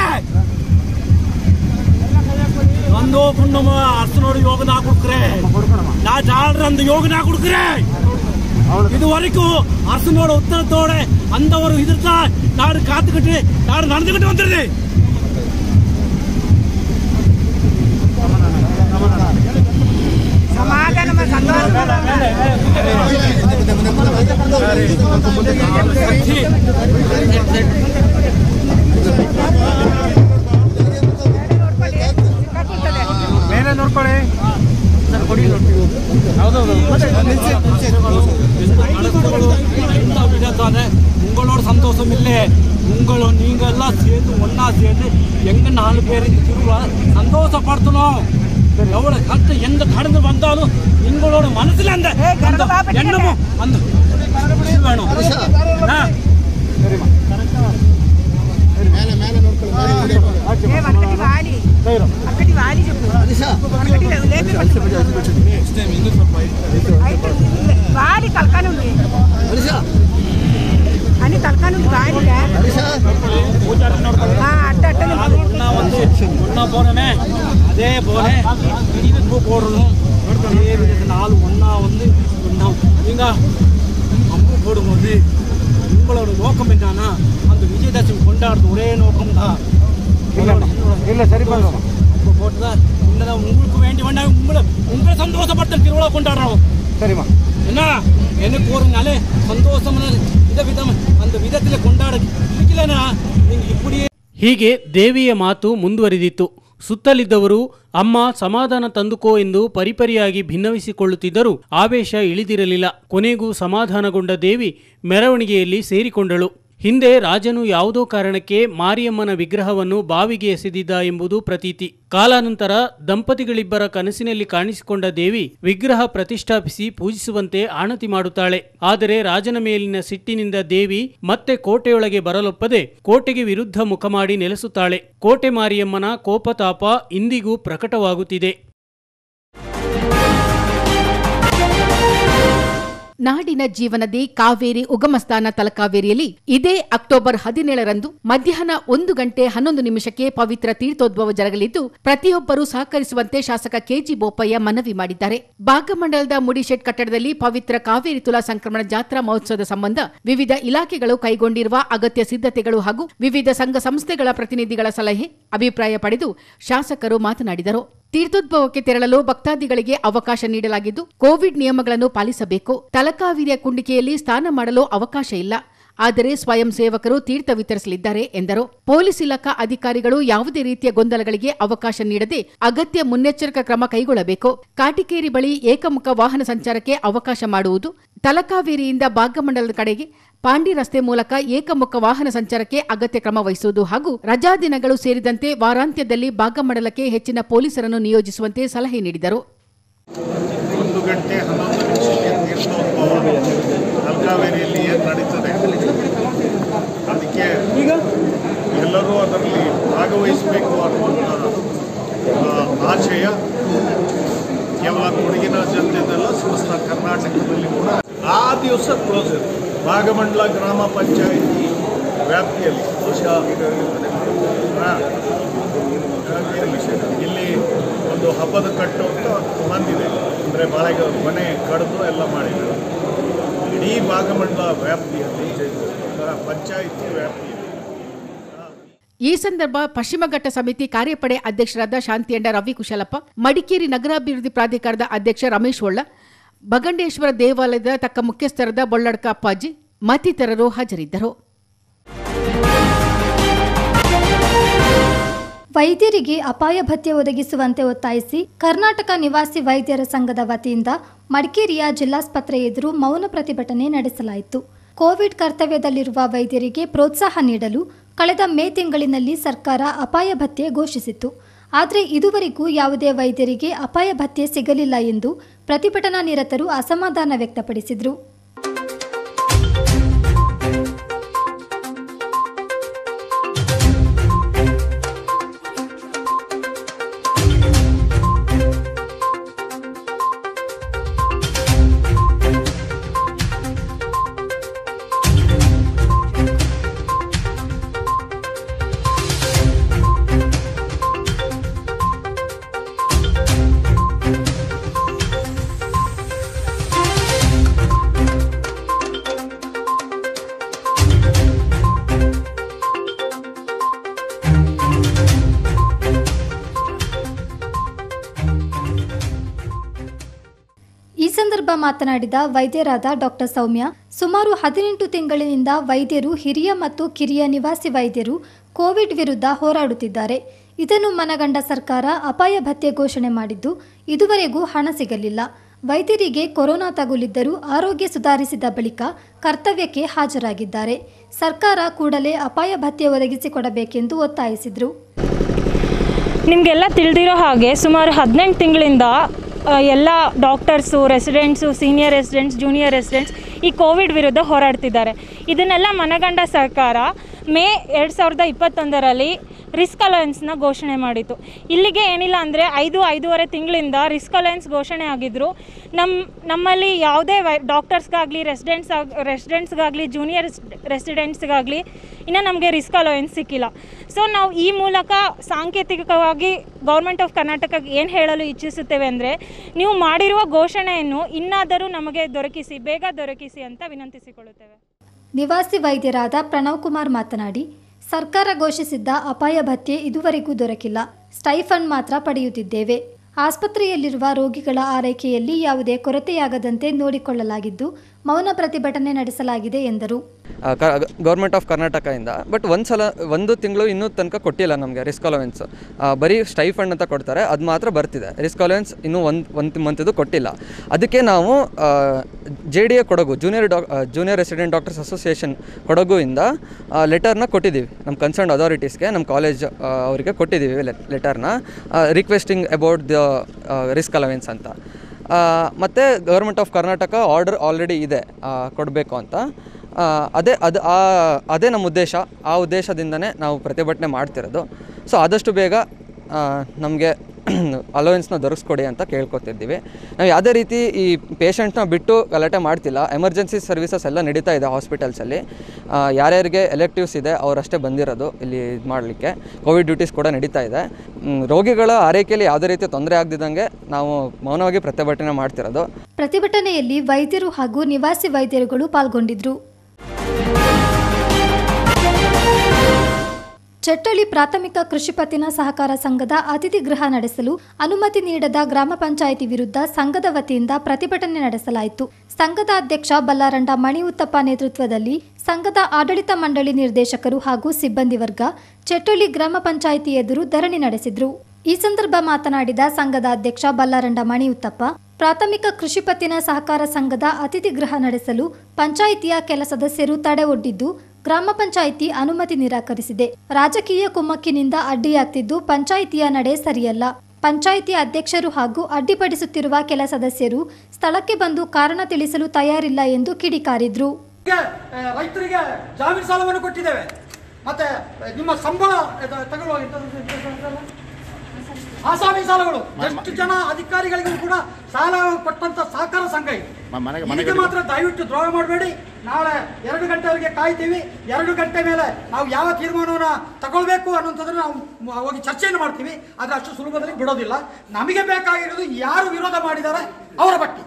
ಒಂದು ಪುಣ್ಣಮ ಅರ್ಸನೋಡು ಯೋಗ ನಾ ಕೊಡ್ಕ್ರೆ ನಾ ಜಾಳ್ರ ಅಂದ ಯೋಗ ನಾ ಕೊಡ್ಕ್ರೆ இது வரைக்கும் அரசனோட உத்தரத்தோட அந்த ஒரு இதுதான் நாடு காத்துக்கிட்டு நாடு நடந்துகிட்டு வந்துருது ಸಮಾಧಾನ ಸಂತೋಷ சக்தி ಮೇಲೆ ನೋಡ್ಕೊಳ್ಳಿ நடத்துகளோ எந்த விதத்தான உங்களோட சந்தோஷம் இல்லை உங்களோ நீங்க எல்லாம் சேர்ந்து ஒண்ணா சேர்ந்து எங்க நாலு பேர் இந்த திருவிழா சந்தோஷப்படுத்தணும் எவ்வளவு கஷ்டம் எந்த கடந்து வந்தாலும் உங்களோட மனசுல அந்த ஏய், கரடு அந்த பாப்பா எண்ணமும் அந்த இது வேணும் ஆ, ఏ వనకటి వాలి అక్కడి వాలి చెప్పు వనకటి లేపి అయితే వాలి తలకాని ఉంది అని తలకాని ఉంది వాలిగా అట్ట అట్టనే ఉంది. ஒண்ணா வந்து ஒண்ணா போனமே அதே போல இனிப்பு போடணும் அதே விதத்து நாலு ஒண்ணா வந்து ஒண்ணா நீங்க அம்பு போடும்போது உங்களோட நோக்கம் என்னன்னா அந்த விஜயதசமி கொண்டாடுறது ஒரே நோக்கம் தான் ಇಲ್ಲ ಸರಿ பண்ணுறோம் அம்பு போட்டுதான் உன்னதான் உங்களுக்கு வேண்டி வேண்டா உங்களை உங்களை சந்தோஷப்படுத்த திருவிழா கொண்டாடுறோம் சரிம்மா என்ன எனக்கு ஒரு நாள் சந்தோஷமான வித விதம் அந்த விதத்துல கொண்டாட இருக்கலன்னா நீங்க இப்படியே ಹೀಗೆ ದೇವಿಯ ಮಾತು ಮುಂದುವರಿದಿತ್ತು ಸುತ್ತಲಿದ್ದವರು ಅಮ್ಮ ಸಮಾಧಾನ ತಂದುಕೋ ಎಂದು ಪರಿಪರಿಯಾಗಿ ಭಿನ್ನವಿಸಿಕೊಳ್ಳುತ್ತಿದ್ದರೂ ಆವೇಶ ಇಳಿದಿರಲಿಲ್ಲ ಕೊನೆಗೂ ಸಮಾಧಾನಗೊಂಡ ದೇವಿ ಮೆರವಣಿಗೆಯಲ್ಲಿ ಸೇರಿಕೊಂಡಳು ಹಿಂದೆ ರಾಜನು ಯಾವುದೋ ಕಾರಣಕ್ಕೆ ಮಾರಿಯಮ್ಮನ ವಿಗ್ರಹವನ್ನು ಬಾವಿಗೆ ಎಸೆದಿದ್ದ ಎಂಬುದು ಪ್ರತೀತಿ ಕಾಲಾನಂತರ ದಂಪತಿಗಳಿಬ್ಬರ ಕನಸಿನಲ್ಲಿ ಕಾಣಿಸಿಕೊಂಡ ದೇವಿ ವಿಗ್ರಹ ಪ್ರತಿಷ್ಠಾಪಿಸಿ ಪೂಜಿಸುವಂತೆ ಆಣತಿ ಮಾಡುತ್ತಾಳೆ ಆದರೆ ರಾಜನ ಮೇಲಿನ ಸಿಟ್ಟಿನಿಂದ ದೇವಿ ಮತ್ತೆ ಕೋಟೆಯೊಳಗೆ ಬರಲೊಪ್ಪದೆ ಕೋಟೆಗೆ ವಿರುದ್ಧ ಮುಖ ಮಾಡಿ ನೆಲೆಸುತ್ತಾಳೆ ಕೋಟೆ ಮಾರಿಯಮ್ಮನ ಕೋಪತಾಪ ಇಂದಿಗೂ ಪ್ರಕಟವಾಗುತ್ತಿದೆ ನಾಡಿನ ಜೀವನದಿ ಕಾವೇರಿ ಉಗಮಸ್ಥಾನ ತಲಕಾವೇರಿಯಲ್ಲಿ ಇದೇ ಅಕ್ಟೋಬರ್ ಹದಿನೇಳರಂದು ಮಧ್ಯಾಹ್ನ ಒಂದು ಗಂಟೆ ಹನ್ನೊಂದು ನಿಮಿಷಕ್ಕೆ ಪವಿತ್ರ ತೀರ್ಥೋದ್ಭವ ಜರಗಲಿದ್ದು ಪ್ರತಿಯೊಬ್ಬರೂ ಸಹಕರಿಸುವಂತೆ ಶಾಸಕ ಕೆಜಿ ಬೋಪಯ್ಯ ಮನವಿ ಮಾಡಿದ್ದಾರೆ ಭಾಗಮಂಡಲದ ಮುಡಿಶೆಟ್ ಕಟ್ಟಡದಲ್ಲಿ ಪವಿತ್ರ ಕಾವೇರಿ ತುಲಾ ಸಂಕ್ರಮಣ ಜಾತ್ರಾ ಮಹೋತ್ಸವದ ಸಂಬಂಧ ವಿವಿಧ ಇಲಾಖೆಗಳು ಕೈಗೊಂಡಿರುವ ಅಗತ್ಯ ಸಿದ್ಧತೆಗಳು ಹಾಗೂ ವಿವಿಧ ಸಂಘ ಸಂಸ್ಥೆಗಳ ಪ್ರತಿನಿಧಿಗಳ ಸಲಹೆ ಅಭಿಪ್ರಾಯ ಪಡೆದು ಶಾಸಕರು ಮಾತನಾಡಿದರು ತೀರ್ಥೋದ್ಭವಕ್ಕೆ ತೆರಳಲು ಭಕ್ತಾದಿಗಳಿಗೆ ಅವಕಾಶ ನೀಡಲಾಗಿದ್ದು ಕೋವಿಡ್ ನಿಯಮಗಳನ್ನು ಪಾಲಿಸಬೇಕು ತಲಕಾವೇರಿಯ ಕುಂಡಿಕೆಯಲ್ಲಿ ಸ್ನಾನ ಮಾಡಲು ಅವಕಾಶ ಇಲ್ಲ ಆದರೆ ಸ್ವಯಂ ಸೇವಕರು ತೀರ್ಥ ವಿತರಿಸಲಿದ್ದಾರೆ ಎಂದರು ಪೊಲೀಸ್ ಇಲಾಖಾ ಅಧಿಕಾರಿಗಳು ಯಾವುದೇ ರೀತಿಯ ಗೊಂದಲಗಳಿಗೆ ಅವಕಾಶ ನೀಡದೆ ಅಗತ್ಯ ಮುನ್ನೆಚ್ಚರಿಕಾ ಕ್ರಮ ಕೈಗೊಳ್ಳಬೇಕು ಕಾಟಿಕೇರಿ ಬಳಿ ಏಕಮುಖ ವಾಹನ ಸಂಚಾರಕ್ಕೆ ಅವಕಾಶ ಮಾಡುವುದು ತಲಕಾವೇರಿಯಿಂದ ಭಾಗಮಂಡಲದ ಕಡೆಗೆ ಪಾಂಡಿ ರಸ್ತೆ ಮೂಲಕ ಏಕಮುಖ ವಾಹನ ಸಂಚಾರಕ್ಕೆ ಅಗತ್ಯ ಕ್ರಮ ವಹಿಸುವುದು ಹಾಗೂ ರಜಾ ದಿನಗಳು ಸೇರಿದಂತೆ ವಾರಾಂತ್ಯದಲ್ಲಿ ಭಾಗಮಂಡಲಕ್ಕೆ ಹೆಚ್ಚಿನ ಪೊಲೀಸರನ್ನು ನಿಯೋಜಿಸುವಂತೆ ಸಲಹೆ ನೀಡಿದರು ಒಂದು ಗಂಟೆ ಹನ್ನೊಂದು ನಿಮಿಷಕ್ಕೆ ತೀರ್ಥೋದ್ಭವ ಅಲ್ಕಾವೇರಿಯಲ್ಲಿ ಏನು ನಡೀತದೆ ಅದಕ್ಕೆ ಎಲ್ಲರೂ ಅದರಲ್ಲಿ ಭಾಗವಹಿಸಬೇಕು ಅನ್ನುವಂಥ ಆ, ಆಶಯ ಕೇವಲ ಕೊಡಗಿನ ಜನತೆದಲ್ಲ ಸಮಸ್ತ ಕರ್ನಾಟಕದಲ್ಲಿ ಕೂಡ ಆ ದಿವಸ ಕ್ಲೋಸ್ ಇರುತ್ತೆ ಭಾಗಮಂಡಲ ಗ್ರಾಮ ಪಂಚಾಯಿತಿ ವ್ಯಾಪ್ತಿಯಲ್ಲಿ ಬಹುಶಃ ಹಾ. ಇಲ್ಲಿ ಒಂದು ಹಬ್ಬದ ಕಟ್ಟು ಅಂತ ಬಂದಿದೆ ಅಂದರೆ ಬಾಳೆಗ ಮನೆ ಕಡಿದು ಎಲ್ಲ ಮಾಡಿದ್ದಾರೆ ಇಡೀ ಭಾಗಮಂಡಲ ವ್ಯಾಪ್ತಿಯಲ್ಲಿ ಆ, ಪಂಚಾಯಿತಿ ವ್ಯಾಪ್ತಿಯಲ್ಲಿ ಈ ಸಂದರ್ಭ ಪಶ್ಚಿಮ ಘಟ್ಟ ಸಮಿತಿ ಕಾರ್ಯಪಡೆ ಅಧ್ಯಕ್ಷರಾದ ಶಾಂತಿಯಂಡ ರವಿ ಕುಶಲಪ್ಪ ಮಡಿಕೇರಿ ನಗರಾಭಿವೃದ್ಧಿ ಪ್ರಾಧಿಕಾರದ ಅಧ್ಯಕ್ಷ ರಮೇಶ್ ಹೊಳ್ಳ ಬಗಂಡೇಶ್ವರ ದೇವಾಲಯದ ತಕ್ಕ ಮುಖ್ಯಸ್ಥರಾದ ಬೊಳ್ಳಡ್ಕ ಅಪ್ಪಾಜಿ ಮತ್ತಿತರರು ಹಾಜರಿದ್ದರು ವೈದ್ಯರಿಗೆ ಅಪಾಯ ಭತ್ಯೆ ಒದಗಿಸುವಂತೆ ಒತ್ತಾಯಿಸಿ ಕರ್ನಾಟಕ ನಿವಾಸಿ ವೈದ್ಯರ ಸಂಘದ ವತಿಯಿಂದ ಮಡಿಕೇರಿಯ ಜಿಲ್ಲಾಸ್ಪತ್ರೆ ಎದುರು ಮೌನ ಪ್ರತಿಭಟನೆ ನಡೆಸಲಾಯಿತು ಕೋವಿಡ್ ಕರ್ತವ್ಯದಲ್ಲಿರುವ ವೈದ್ಯರಿಗೆ ಪ್ರೋತ್ಸಾಹ ನೀಡಲು ಕಳೆದ ಮೇ ತಿಂಗಳಿನಲ್ಲಿ ಸರ್ಕಾರ ಅಪಾಯ ಭತ್ಯೆ ಘೋಷಿಸಿತ್ತು ಆದರೆ ಇದುವರೆಗೂ ಯಾವುದೇ ವೈದ್ಯರಿಗೆ ಅಪಾಯ ಭತ್ಯೆ ಸಿಗಲಿಲ್ಲ ಎಂದು ಪ್ರತಿಭಟನಾ ನಿರತರು ಅಸಮಾಧಾನ ವ್ಯಕ್ತಪಡಿಸಿದರು ಈ ಸಂದರ್ಭ ಮಾತನಾಡಿದ ವೈದ್ಯರಾದ ಡಾಕ್ಟರ್ ಸೌಮ್ಯ ಸುಮಾರು ಹದಿನೆಂಟು ತಿಂಗಳಿನಿಂದ ವೈದ್ಯರು ಹಿರಿಯ ಮತ್ತು ಕಿರಿಯ ನಿವಾಸಿ ವೈದ್ಯರು ಕೋವಿಡ್ ವಿರುದ್ಧ ಹೋರಾಡುತ್ತಿದ್ದಾರೆ ಇದನ್ನು ಮನಗಂಡ ಸರ್ಕಾರ ಅಪಾಯ ಭತ್ಯೆ ಘೋಷಣೆ ಮಾಡಿದ್ದು ಇದುವರೆಗೂ ಹಣ ಸಿಗಲಿಲ್ಲ ವೈದ್ಯರಿಗೆ ಕೊರೋನಾ ತಗುಲಿದ್ದರೂ ಆರೋಗ್ಯ ಸುಧಾರಿಸಿದ ಬಳಿಕ ಕರ್ತವ್ಯಕ್ಕೆ ಹಾಜರಾಗಿದ್ದಾರೆ ಸರ್ಕಾರ ಕೂಡಲೇ ಅಪಾಯ ಭತ್ಯೆ ಒದಗಿಸಿಕೊಡಬೇಕೆಂದು ಒತ್ತಾಯಿಸಿದರು ನಿಮಗೆಲ್ಲ ತಿಳಿದಿರೋ ಹಾಗೆ ಸುಮಾರು ಹದಿನೆಂಟು ತಿಂಗಳಿಂದ ಆ, ಎಲ್ಲ doctors residents senior residents junior residents ಈ ಕೋವಿಡ್ ವಿರುದ್ಧ ಹೋರಾಡ್ತಿದ್ದಾರೆ ಇದನ್ನೆಲ್ಲ ಮನಗಂಡ ಸರ್ಕಾರ ಮೇ ಎರಡು ಸಾವಿರದ ಇಪ್ಪತ್ತೊಂದರಲ್ಲಿ ರಿಸ್ಕ್ ಅಲಯನ್ಸ್ನ ಘೋಷಣೆ ಮಾಡಿತು ಇಲ್ಲಿಗೆ ಏನಿಲ್ಲ ಅಂದರೆ ಐದು ಐದೂವರೆ ತಿಂಗಳಿಂದ ರಿಸ್ಕ್ ಅಲಯನ್ಸ್ ಘೋಷಣೆ ಆಗಿದ್ದರು ನಮ್ಮ ನಮ್ಮಲ್ಲಿ ಯಾವುದೇ ವೈ ಡಾಕ್ಟರ್ಸ್ಗಾಗಲಿ ರೆಸಿಡೆಂಟ್ಸ್ ಆಗ್ ರೆಸಿಡೆಂಟ್ಸ್ಗಾಗಲಿ ಜೂನಿಯರ್ ರೆಸಿಡೆಂಟ್ಸ್ಗಾಗಲಿ ಇನ್ನು ನಮಗೆ ರಿಸ್ಕ್ ಅಲೋಯನ್ಸ್ ಸಿಕ್ಕಿಲ್ಲ ಸೊ ನಾವು ಈ ಮೂಲಕ ಸಾಂಕೇತಿಕವಾಗಿ ಗೌರ್ಮೆಂಟ್ ಆಫ್ ಕರ್ನಾಟಕಕ್ಕೆ ಏನು ಹೇಳಲು ಇಚ್ಛಿಸುತ್ತೇವೆ ಅಂದರೆ ನೀವು ಮಾಡಿರುವ ಘೋಷಣೆಯನ್ನು ಇನ್ನಾದರೂ ನಮಗೆ ದೊರಕಿಸಿ ಬೇಗ ದೊರಕಿಸಿ ಅಂತ ವಿನಂತಿಸಿಕೊಳ್ಳುತ್ತೇವೆ ನಿವಾಸಿ ವೈದ್ಯರಾದ ಪ್ರಣವ್ ಕುಮಾರ್ ಮಾತನಾಡಿ ಸರ್ಕಾರ ಘೋಷಿಸಿದ್ದ ಅಪಾಯ ಭತ್ಯೆ ಇದುವರೆಗೂ ದೊರಕಿಲ್ಲ ಸ್ಟೈಫಂಡ್ ಮಾತ್ರ ಪಡೆಯುತ್ತಿದ್ದೇವೆ ಆಸ್ಪತ್ರೆಯಲ್ಲಿರುವ ರೋಗಿಗಳ ಆರೈಕೆಯಲ್ಲಿ ಯಾವುದೇ ಕೊರತೆಯಾಗದಂತೆ ನೋಡಿಕೊಳ್ಳಲಾಗಿದ್ದು ಮೌನ ಪ್ರತಿಭಟನೆ ನಡೆಸಲಾಗಿದೆ ಎಂದರು ಗೌರ್ಮೆಂಟ್ ಆಫ್ ಕರ್ನಾಟಕದಿಂದ ಬಟ್ ಒಂದು ಸಲ ಒಂದು ತಿಂಗಳು ಇನ್ನೂ ತನಕ ಕೊಟ್ಟಿಲ್ಲ ನಮಗೆ ರಿಸ್ಕ್ ಅಲವೆನ್ಸ್ ಬರೀ ಸ್ಟೈಫಂಡ್ ಅಂತ ಕೊಡ್ತಾರೆ ಅದು ಮಾತ್ರ ಬರ್ತಿದೆ ರಿಸ್ಕ್ ಅಲವೆನ್ಸ್ ಇನ್ನೂ ಒಂದು ಒಂದು ಮಂತಿದು ಕೊಟ್ಟಿಲ್ಲ ಅದಕ್ಕೆ ನಾವು J D A Kodagu junior ಡಾಕ್ ಜೂನಿಯರ್ ರೆಸಿಡೆಂಟ್ ಡಾಕ್ಟರ್ಸ್ ಅಸೋಸಿಯೇಷನ್ ಕೊಡಗುಯಿಂದ ಲೆಟರ್ನ ಕೊಟ್ಟಿದ್ದೀವಿ ನಮ್ಮ ಕನ್ಸರ್ನ್ ಅಥಾರಿಟೀಸ್ಗೆ ನಮ್ಮ ಕಾಲೇಜ್ ಅವರಿಗೆ ಕೊಟ್ಟಿದ್ದೀವಿ ಲೆಟರ್ನ requesting about the risk allowance ಅಂತ ಮತ್ತು government of Karnataka order already ಇದೆ ಕೊಡಬೇಕು ಅಂತ ಆ, ಅದೇ ಅದು ಆ ಅದೇ ನಮ್ಮ ಉದ್ದೇಶ ಆ ಉದ್ದೇಶದಿಂದನೇ ನಾವು ಪ್ರತಿಭಟನೆ ಮಾಡ್ತಿರೋದು ಸೊ ಆದಷ್ಟು ಬೇಗ ನಮಗೆ ಅಲೋವೆನ್ಸ್ನ ದೊರಕಿಸ್ಕೊಡಿ ಅಂತ ಕೇಳ್ಕೊತಿದ್ದೀವಿ ನಾವು ಯಾವುದೇ ರೀತಿ ಈ ಪೇಷಂಟ್ನ ಬಿಟ್ಟು ಗಲಾಟೆ ಮಾಡ್ತಿಲ್ಲ ಎಮರ್ಜೆನ್ಸಿ ಸರ್ವಿಸಸ್ ಎಲ್ಲ ನಡೀತಾ ಇದೆ ಹಾಸ್ಪಿಟಲ್ಸಲ್ಲಿ ಆ, ಯಾರ್ಯಾರಿಗೆ ಎಲೆಕ್ಟಿವ್ಸ್ ಇದೆ ಅವರಷ್ಟೇ ಬಂದಿರೋದು ಇಲ್ಲಿ ಇದು ಮಾಡಲಿಕ್ಕೆ ಕೋವಿಡ್ ಡ್ಯೂಟೀಸ್ ಕೂಡ ನಡೀತಾ ಇದೆ ಮ್, ರೋಗಿಗಳ ಆರೈಕೆಯಲ್ಲಿ ಯಾವುದೇ ರೀತಿ ತೊಂದರೆ ಆಗದಿದ್ದಂಗೆ ನಾವು ಮೌನವಾಗಿ ಪ್ರತಿಭಟನೆ ಮಾಡ್ತಿರೋದು ಪ್ರತಿಭಟನೆಯಲ್ಲಿ ವೈದ್ಯರು ಹಾಗೂ ನಿವಾಸಿ ವೈದ್ಯರುಗಳು ಪಾಲ್ಗೊಂಡಿದ್ರು ಚಟ್ಟಳಿ ಪ್ರಾಥಮಿಕ ಕೃಷಿ ಪತ್ತಿನ ಸಹಕಾರ ಸಂಘದ ಅತಿಥಿ ಗೃಹ ನಡೆಸಲು ಅನುಮತಿ ನೀಡದ ಗ್ರಾಮ ಪಂಚಾಯಿತಿ ವಿರುದ್ಧ ಸಂಘದ ವತಿಯಿಂದ ಪ್ರತಿಭಟನೆ ನಡೆಸಲಾಯಿತು ಸಂಘದ ಅಧ್ಯಕ್ಷ ಬಲ್ಲಾರಂಡ ಮಣಿಯುತ್ತಪ್ಪ ನೇತೃತ್ವದಲ್ಲಿ ಸಂಘದ ಆಡಳಿತ ಮಂಡಳಿ ನಿರ್ದೇಶಕರು ಹಾಗೂ ಸಿಬ್ಬಂದಿ ವರ್ಗ ಚೆಟ್ಟಳ್ಳಿ ಗ್ರಾಮ ಪಂಚಾಯಿತಿ ಎದುರು ಧರಣಿ ನಡೆಸಿದ್ರು ಈ ಸಂದರ್ಭ ಮಾತನಾಡಿದ ಸಂಘದ ಅಧ್ಯಕ್ಷ ಬಲ್ಲಾರಂಡ ಮಣಿಯುತ್ತಪ್ಪ ಪ್ರಾಥಮಿಕ ಕೃಷಿ ಪತ್ತಿನ ಸಹಕಾರ ಸಂಘದ ಅತಿಥಿ ಗೃಹ ನಡೆಸಲು ಪಂಚಾಯಿತಿಯ ಕೆಲ ಸದಸ್ಯರು ತಡೆ ಒಡ್ಡಿದ್ದು ಗ್ರಾಮ ಪಂಚಾಯಿತಿ ಅನುಮತಿ ನಿರಾಕರಿಸಿದೆ ರಾಜಕೀಯ ಕುಮ್ಮಕ್ಕಿನಿಂದ ಅಡ್ಡಿಯಾಗ್ತಿದ್ದು ಪಂಚಾಯಿತಿಯ ನಡೆ ಸರಿಯಲ್ಲ ಪಂಚಾಯಿತಿ ಅಧ್ಯಕ್ಷರು ಹಾಗೂ ಅಡ್ಡಿಪಡಿಸುತ್ತಿರುವ ಕೆಲ ಸದಸ್ಯರು ಸ್ಥಳಕ್ಕೆ ಬಂದು ಕಾರಣ ತಿಳಿಸಲು ತಯಾರಿಲ್ಲ ಎಂದು ಕಿಡಿಕಾರಿದ್ರು ಈಗ, ಆ, ರೈತರಿಗೆ ಜಾಮೀನು ಸಾಲವನ್ನು ಕೊಟ್ಟಿದ್ದೇವೆ ಮತ್ತೆ ಆ, ನಿಮ್ಮ ಸಂಬಳ ಇದು ತಗೊಳ್ಳುವ ಎಂತದು- ಎಂತದು ಅಂತಲ್ಲ? ಆಸಾಮಿ ಸಾಲಗಳು ಎಷ್ಟು ಜನ ಅಧಿಕಾರಿಗಳಿಗೂ ಕೂಡ ಸಾಲ ಕೊಟ್ಟಂತ ಸಹಕಾರ ಸಂಘ ಇದು ಇದಕ್ಕೆ ಮಾತ್ರ ದಯವಿಟ್ಟು ದ್ರೋಹ ಮಾಡಬೇಡಿ ನಾಳೆ ಎರಡು ಗಂಟೆವರೆಗೆ ಕಾಯ್ತೀವಿ ಎರಡು ಗಂಟೆ ಮೇಲೆ ನಾವು ಯಾವ ತೀರ್ಮಾನವನ್ನ ತಗೊಳ್ಬೇಕು ಅನ್ನೋಂಥದ್ದನ್ನ ನಾವು ಮ- ಹೋಗಿ ಚರ್ಚೆಯನ್ನು ಮಾಡ್ತೀವಿ ಆದ್ರೆ ಅಷ್ಟು ಸುಲಭದಲ್ಲಿ ಬಿಡೋದಿಲ್ಲ ನಮಗೆ ಬೇಕಾಗಿರೋದು ಯಾರು ವಿರೋಧ ಮಾಡಿದ್ದಾರೆ ಅವರ ಪಟ್ಟಿ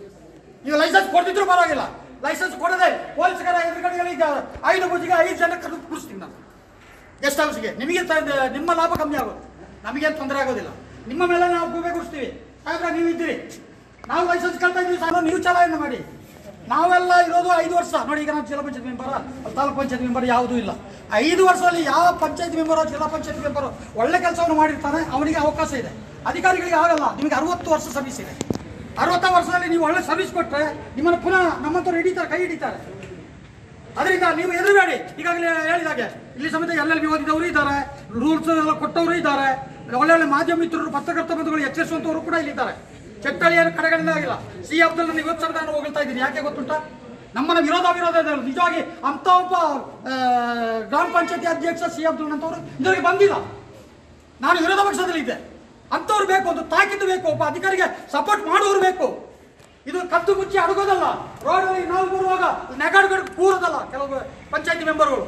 ಈಗ ಲೈಸೆನ್ಸ್ ಕೊಡ್ತಿದ್ರು ಪರವಾಗಿಲ್ಲ ಲೈಸೆನ್ಸ್ ಕೊಡದೆ ಪೊಲೀಸರ ಎದುರುಗಡೆಗೆ ಈಗ ಐದು ಬುದ್ಧಿಗೆ ಐದು ಜನ ಕರೆದು ಕೂರಿಸ್ತೀನಿ ನಾನು ಗೆಸ್ಟ್ ಹೌಸ್ಗೆ ನಿಮಗೆ ತ- ನಿಮ್ಮ ಲಾಭ ಕಮ್ಮಿ ಆಗೋದು ನಮಗೇನು ತೊಂದರೆ ಆಗೋದಿಲ್ಲ ನಿಮ್ಮ ಮೇಲೆ ನಾವು ಗೂಬೆ ಕೂರಿಸ್ತೀವಿ ಹಾಗಾದ್ರೆ ನೀವು ಇದ್ದೀರಿ ನಾವು ಲೈಸೆನ್ಸ್ ಕಳ್ತಾ ಇದ್ದೀವಿ ಸರ್ ನೀವು ಚಲಾವಣೆ ಮಾಡಿ ನಾವೆಲ್ಲ ಇರೋದು ಐದು ವರ್ಷ ನೋಡಿ ಈಗ ನಾವು ಜಿಲ್ಲಾ ಪಂಚಾಯತ್ ಮೆಂಬರ್ ತಾಲೂಕು ಪಂಚಾಯತ್ ಮೆಂಬರ್ ಯಾವುದೂ ಇಲ್ಲ ಐದು ವರ್ಷದಲ್ಲಿ ಯಾವ ಪಂಚಾಯತ್ ಮೆಂಬರ್ ಜಿಲ್ಲಾ ಪಂಚಾಯತ್ ಮೆಂಬರ್ ಒಳ್ಳೆ ಕೆಲಸವನ್ನು ಮಾಡಿರ್ತಾನೆ ಅವನಿಗೆ ಅವಕಾಶ ಇದೆ ಅಧಿಕಾರಿಗಳಿಗೆ ಆಗಲ್ಲ ನಿಮಗೆ ಅರವತ್ತು ವರ್ಷ ಸರ್ವಿಸ್ ಇದೆ ಅರವತ್ತು ವರ್ಷದಲ್ಲಿ ನೀವು ಒಳ್ಳೆ ಸರ್ವಿಸ್ ಕೊಟ್ಟರೆ ನಿಮ್ಮನ್ನು ಪುನಃ ನಮ್ಮಂತವ್ರು ಹಿಡಿತಾರೆ ಕೈ ಹಿಡಿತಾರೆ ಅದರಿಂದ ನೀವು ಎದುರುಬೇಡಿ ಈಗಾಗಲೇ ಹೇಳಿದಾಗೆ ಇಲ್ಲಿ ಸಮೇತ ಎಲ್ಲೆಲ್ಲಿ ಓದಿದವರು ಇದ್ದಾರೆ ರೂಲ್ಸ್ ಎಲ್ಲ ಕೊಟ್ಟವರು ಇದ್ದಾರೆ ಒಳ್ಳೆ ಒಳ್ಳೆ ಮಾಧ್ಯಮ ಮಿತ್ರರು ಪತ್ರಕರ್ತ ಬಂಧುಗಳು ಎಚ್ಚರಿಸುವಂತವರು ಕೂಡ ಇಲ್ಲಿದ್ದಾರೆ ಚಟ್ಟಳಿಯ ಕಡೆಗಳಿಂದ ಆಗಿಲ್ಲ ಸಿ ಅಬ್ದುಲ್ ನಾನು ಇವತ್ತು ಸಮೇತ ನಾನು ಹೋಗ್ತಾ ಇದ್ದೀನಿ ಯಾಕೆ ಗೊತ್ತುಂಟ ನಮ್ಮನ್ನ ವಿರೋಧ ವಿರೋಧ ಇದೆ. ನಿಜವಾಗಿ ಅಂತ ಒಬ್ಬ ಆ, ಗ್ರಾಮ ಪಂಚಾಯತಿ ಅಧ್ಯಕ್ಷ ಸಿ ಅಬ್ದುಲ್ ಅಂತವರು ಇದರಿಗೆ ಬಂದಿಲ್ಲ ನಾನು ವಿರೋಧ ಪಕ್ಷದಲ್ಲಿ ಇದ್ದೆ ಅಂಥವ್ರು ಬೇಕು ಒಂದು ತಾಕೀತು ಬೇಕು ಒಬ್ಬ ಅಧಿಕಾರಿಗೆ ಸಪೋರ್ಟ್ ಮಾಡುವವರು ಬೇಕು ಇದು ಕತ್ತು ಮುಚ್ಚಿ ಅಡಗೋದಲ್ಲ ರೋಡಲ್ಲಿ ನಾವು ಬರುವಾಗ ನೆಗಾಡ್ಗಡ್ ಕೂರೋದಲ್ಲ ಕೆಲವು ಪಂಚಾಯತಿ ಮೆಂಬರ್ಗಳು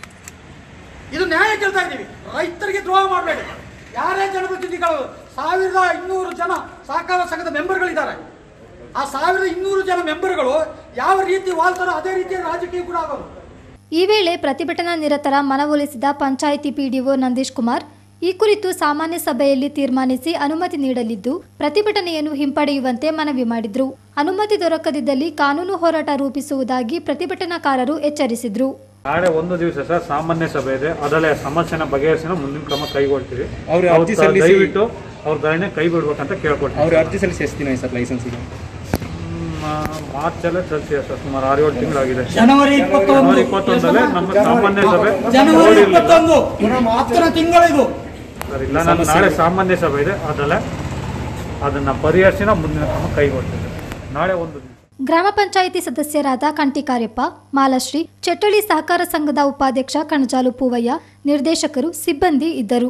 ಇದು ನ್ಯಾಯ ಕೇಳ್ತಾ ಇದ್ದೀವಿ ರೈತರಿಗೆ ದ್ರೋಹ ಮಾಡಬೇಡಿ ಯಾರೇ ಜನಪ್ರತಿನಿಧಿಗಳು ಸಾವಿರದ ಇನ್ನೂರು ಜನ ಸಹಕಾರ ಸಂಘದ ಮೆಂಬರ್ಗಳಿದ್ದಾರೆ ಆ ಸಾವಿರದ ಇನ್ನೂರು ಜನ ಮೆಂಬರ್ಗಳು ಯಾವ ರೀತಿ ವಾಲ್ತಾರೋ ಅದೇ ರೀತಿಯ ರಾಜಕೀಯ ಕೂಡ ಆಗೋದು ಈ ವೇಳೆ ಪ್ರತಿಭಟನಾ ನಿರತರ ಮನವೊಲಿಸಿದ ಪಂಚಾಯಿತಿ ಪಿಡಿಒ ನಂದೀಶ್ ಕುಮಾರ್ ಈ ಕುರಿತು ಸಾಮಾನ್ಯ ಸಭೆಯಲ್ಲಿ ತೀರ್ಮಾನಿಸಿ ಅನುಮತಿ ನೀಡಲಿದ್ದು ಪ್ರತಿಭಟನೆಯನ್ನು ಹಿಂಪಡೆಯುವಂತೆ ಮನವಿ ಮಾಡಿದ್ರು ಅನುಮತಿ ದೊರಕದಿದ್ದಲ್ಲಿ ಕಾನೂನು ಹೋರಾಟ ರೂಪಿಸುವುದಾಗಿ ಪ್ರತಿಭಟನಾಕಾರರು ಎಚ್ಚರಿಸಿದ್ರು ನಾಳೆ ಒಂದು ದಿವಸ ಸರ್ ಸಾಮಾನ್ಯ ಸಭೆ ಇದೆ ಅದರಲ್ಲೇ ಸಮಸ್ಯೆನ ಬಗೆಹರಿಸಿನ ಮುಂದಿನ ಕ್ರಮ ಕೈಗೊಳ್ತೀವಿ ಅವ್ರು ಅರ್ಜಿ ಅವ್ರು ಸಲ್ಲಿಸಿ- ದಯವಿಟ್ಟು ಅವ್ರ ಧರಣಿ ಕೈ ಬಿಡ್ಬೇಕಂತ ಕೇಳ್ಕೊಳ್ತೀವಿ ಅವ್ರು ಅರ್ಜಿ ಸಲ್ಲಿಸಿ ಎಷ್ಟು ದಿನ ಸರ್ ಲೈಸೆನ್ಸಿಗೆ ಮಾರ್ಚಲ್ಲೇ ಸಲ್ಲಿಸಿದೆ ಸರ್ ಸುಮಾರು ಆರು ಏಳು ತಿಂಗಳಾಗಿದೆ ಜನವರಿ ಇಪ್ಪತ್ತೊಂದು. ಜನವರಿ ಇಪ್ಪತ್ತೊಂದಲ್ಲೇ ನಮ್ಮ ಸಾಮಾನ್ಯ ಸಭೆ ಜನವರಿ ನೋಡಿರ್ಲಿಲ್ಲ. ಇಪ್ಪತ್ತೊಂದು ಹತ್ತನೇ ತಿಂಗಳಿದು ಸರ್ ಇಲ್ಲ ನಾನು ನಾಳೆ ಸಾಮಾನ್ಯ ಸಭೆ ಇದೆ ಅದರಲ್ಲೇ ಅದನ್ನ ಪರಿಹರಿಸಿನ ಮುಂದಿನ ಕ್ರಮ ಕೈಗೊಳ್ತೀವಿ ನಾಳೆ ಒಂದು ದಿನ ಗ್ರಾಮ ಪಂಚಾಯಿತಿ ಸದಸ್ಯರಾದ ಕಂಟಿಕಾರ್ಯಪ್ಪ ಮಾಲಶ್ರೀ ಚಟ್ಟಳಿ ಸಹಕಾರ ಸಂಘದ ಉಪಾಧ್ಯಕ್ಷ ಕಣಜಾಲು ಪೂವಯ್ಯ ನಿರ್ದೇಶಕರು ಸಿಬ್ಬಂದಿ ಇದ್ದರು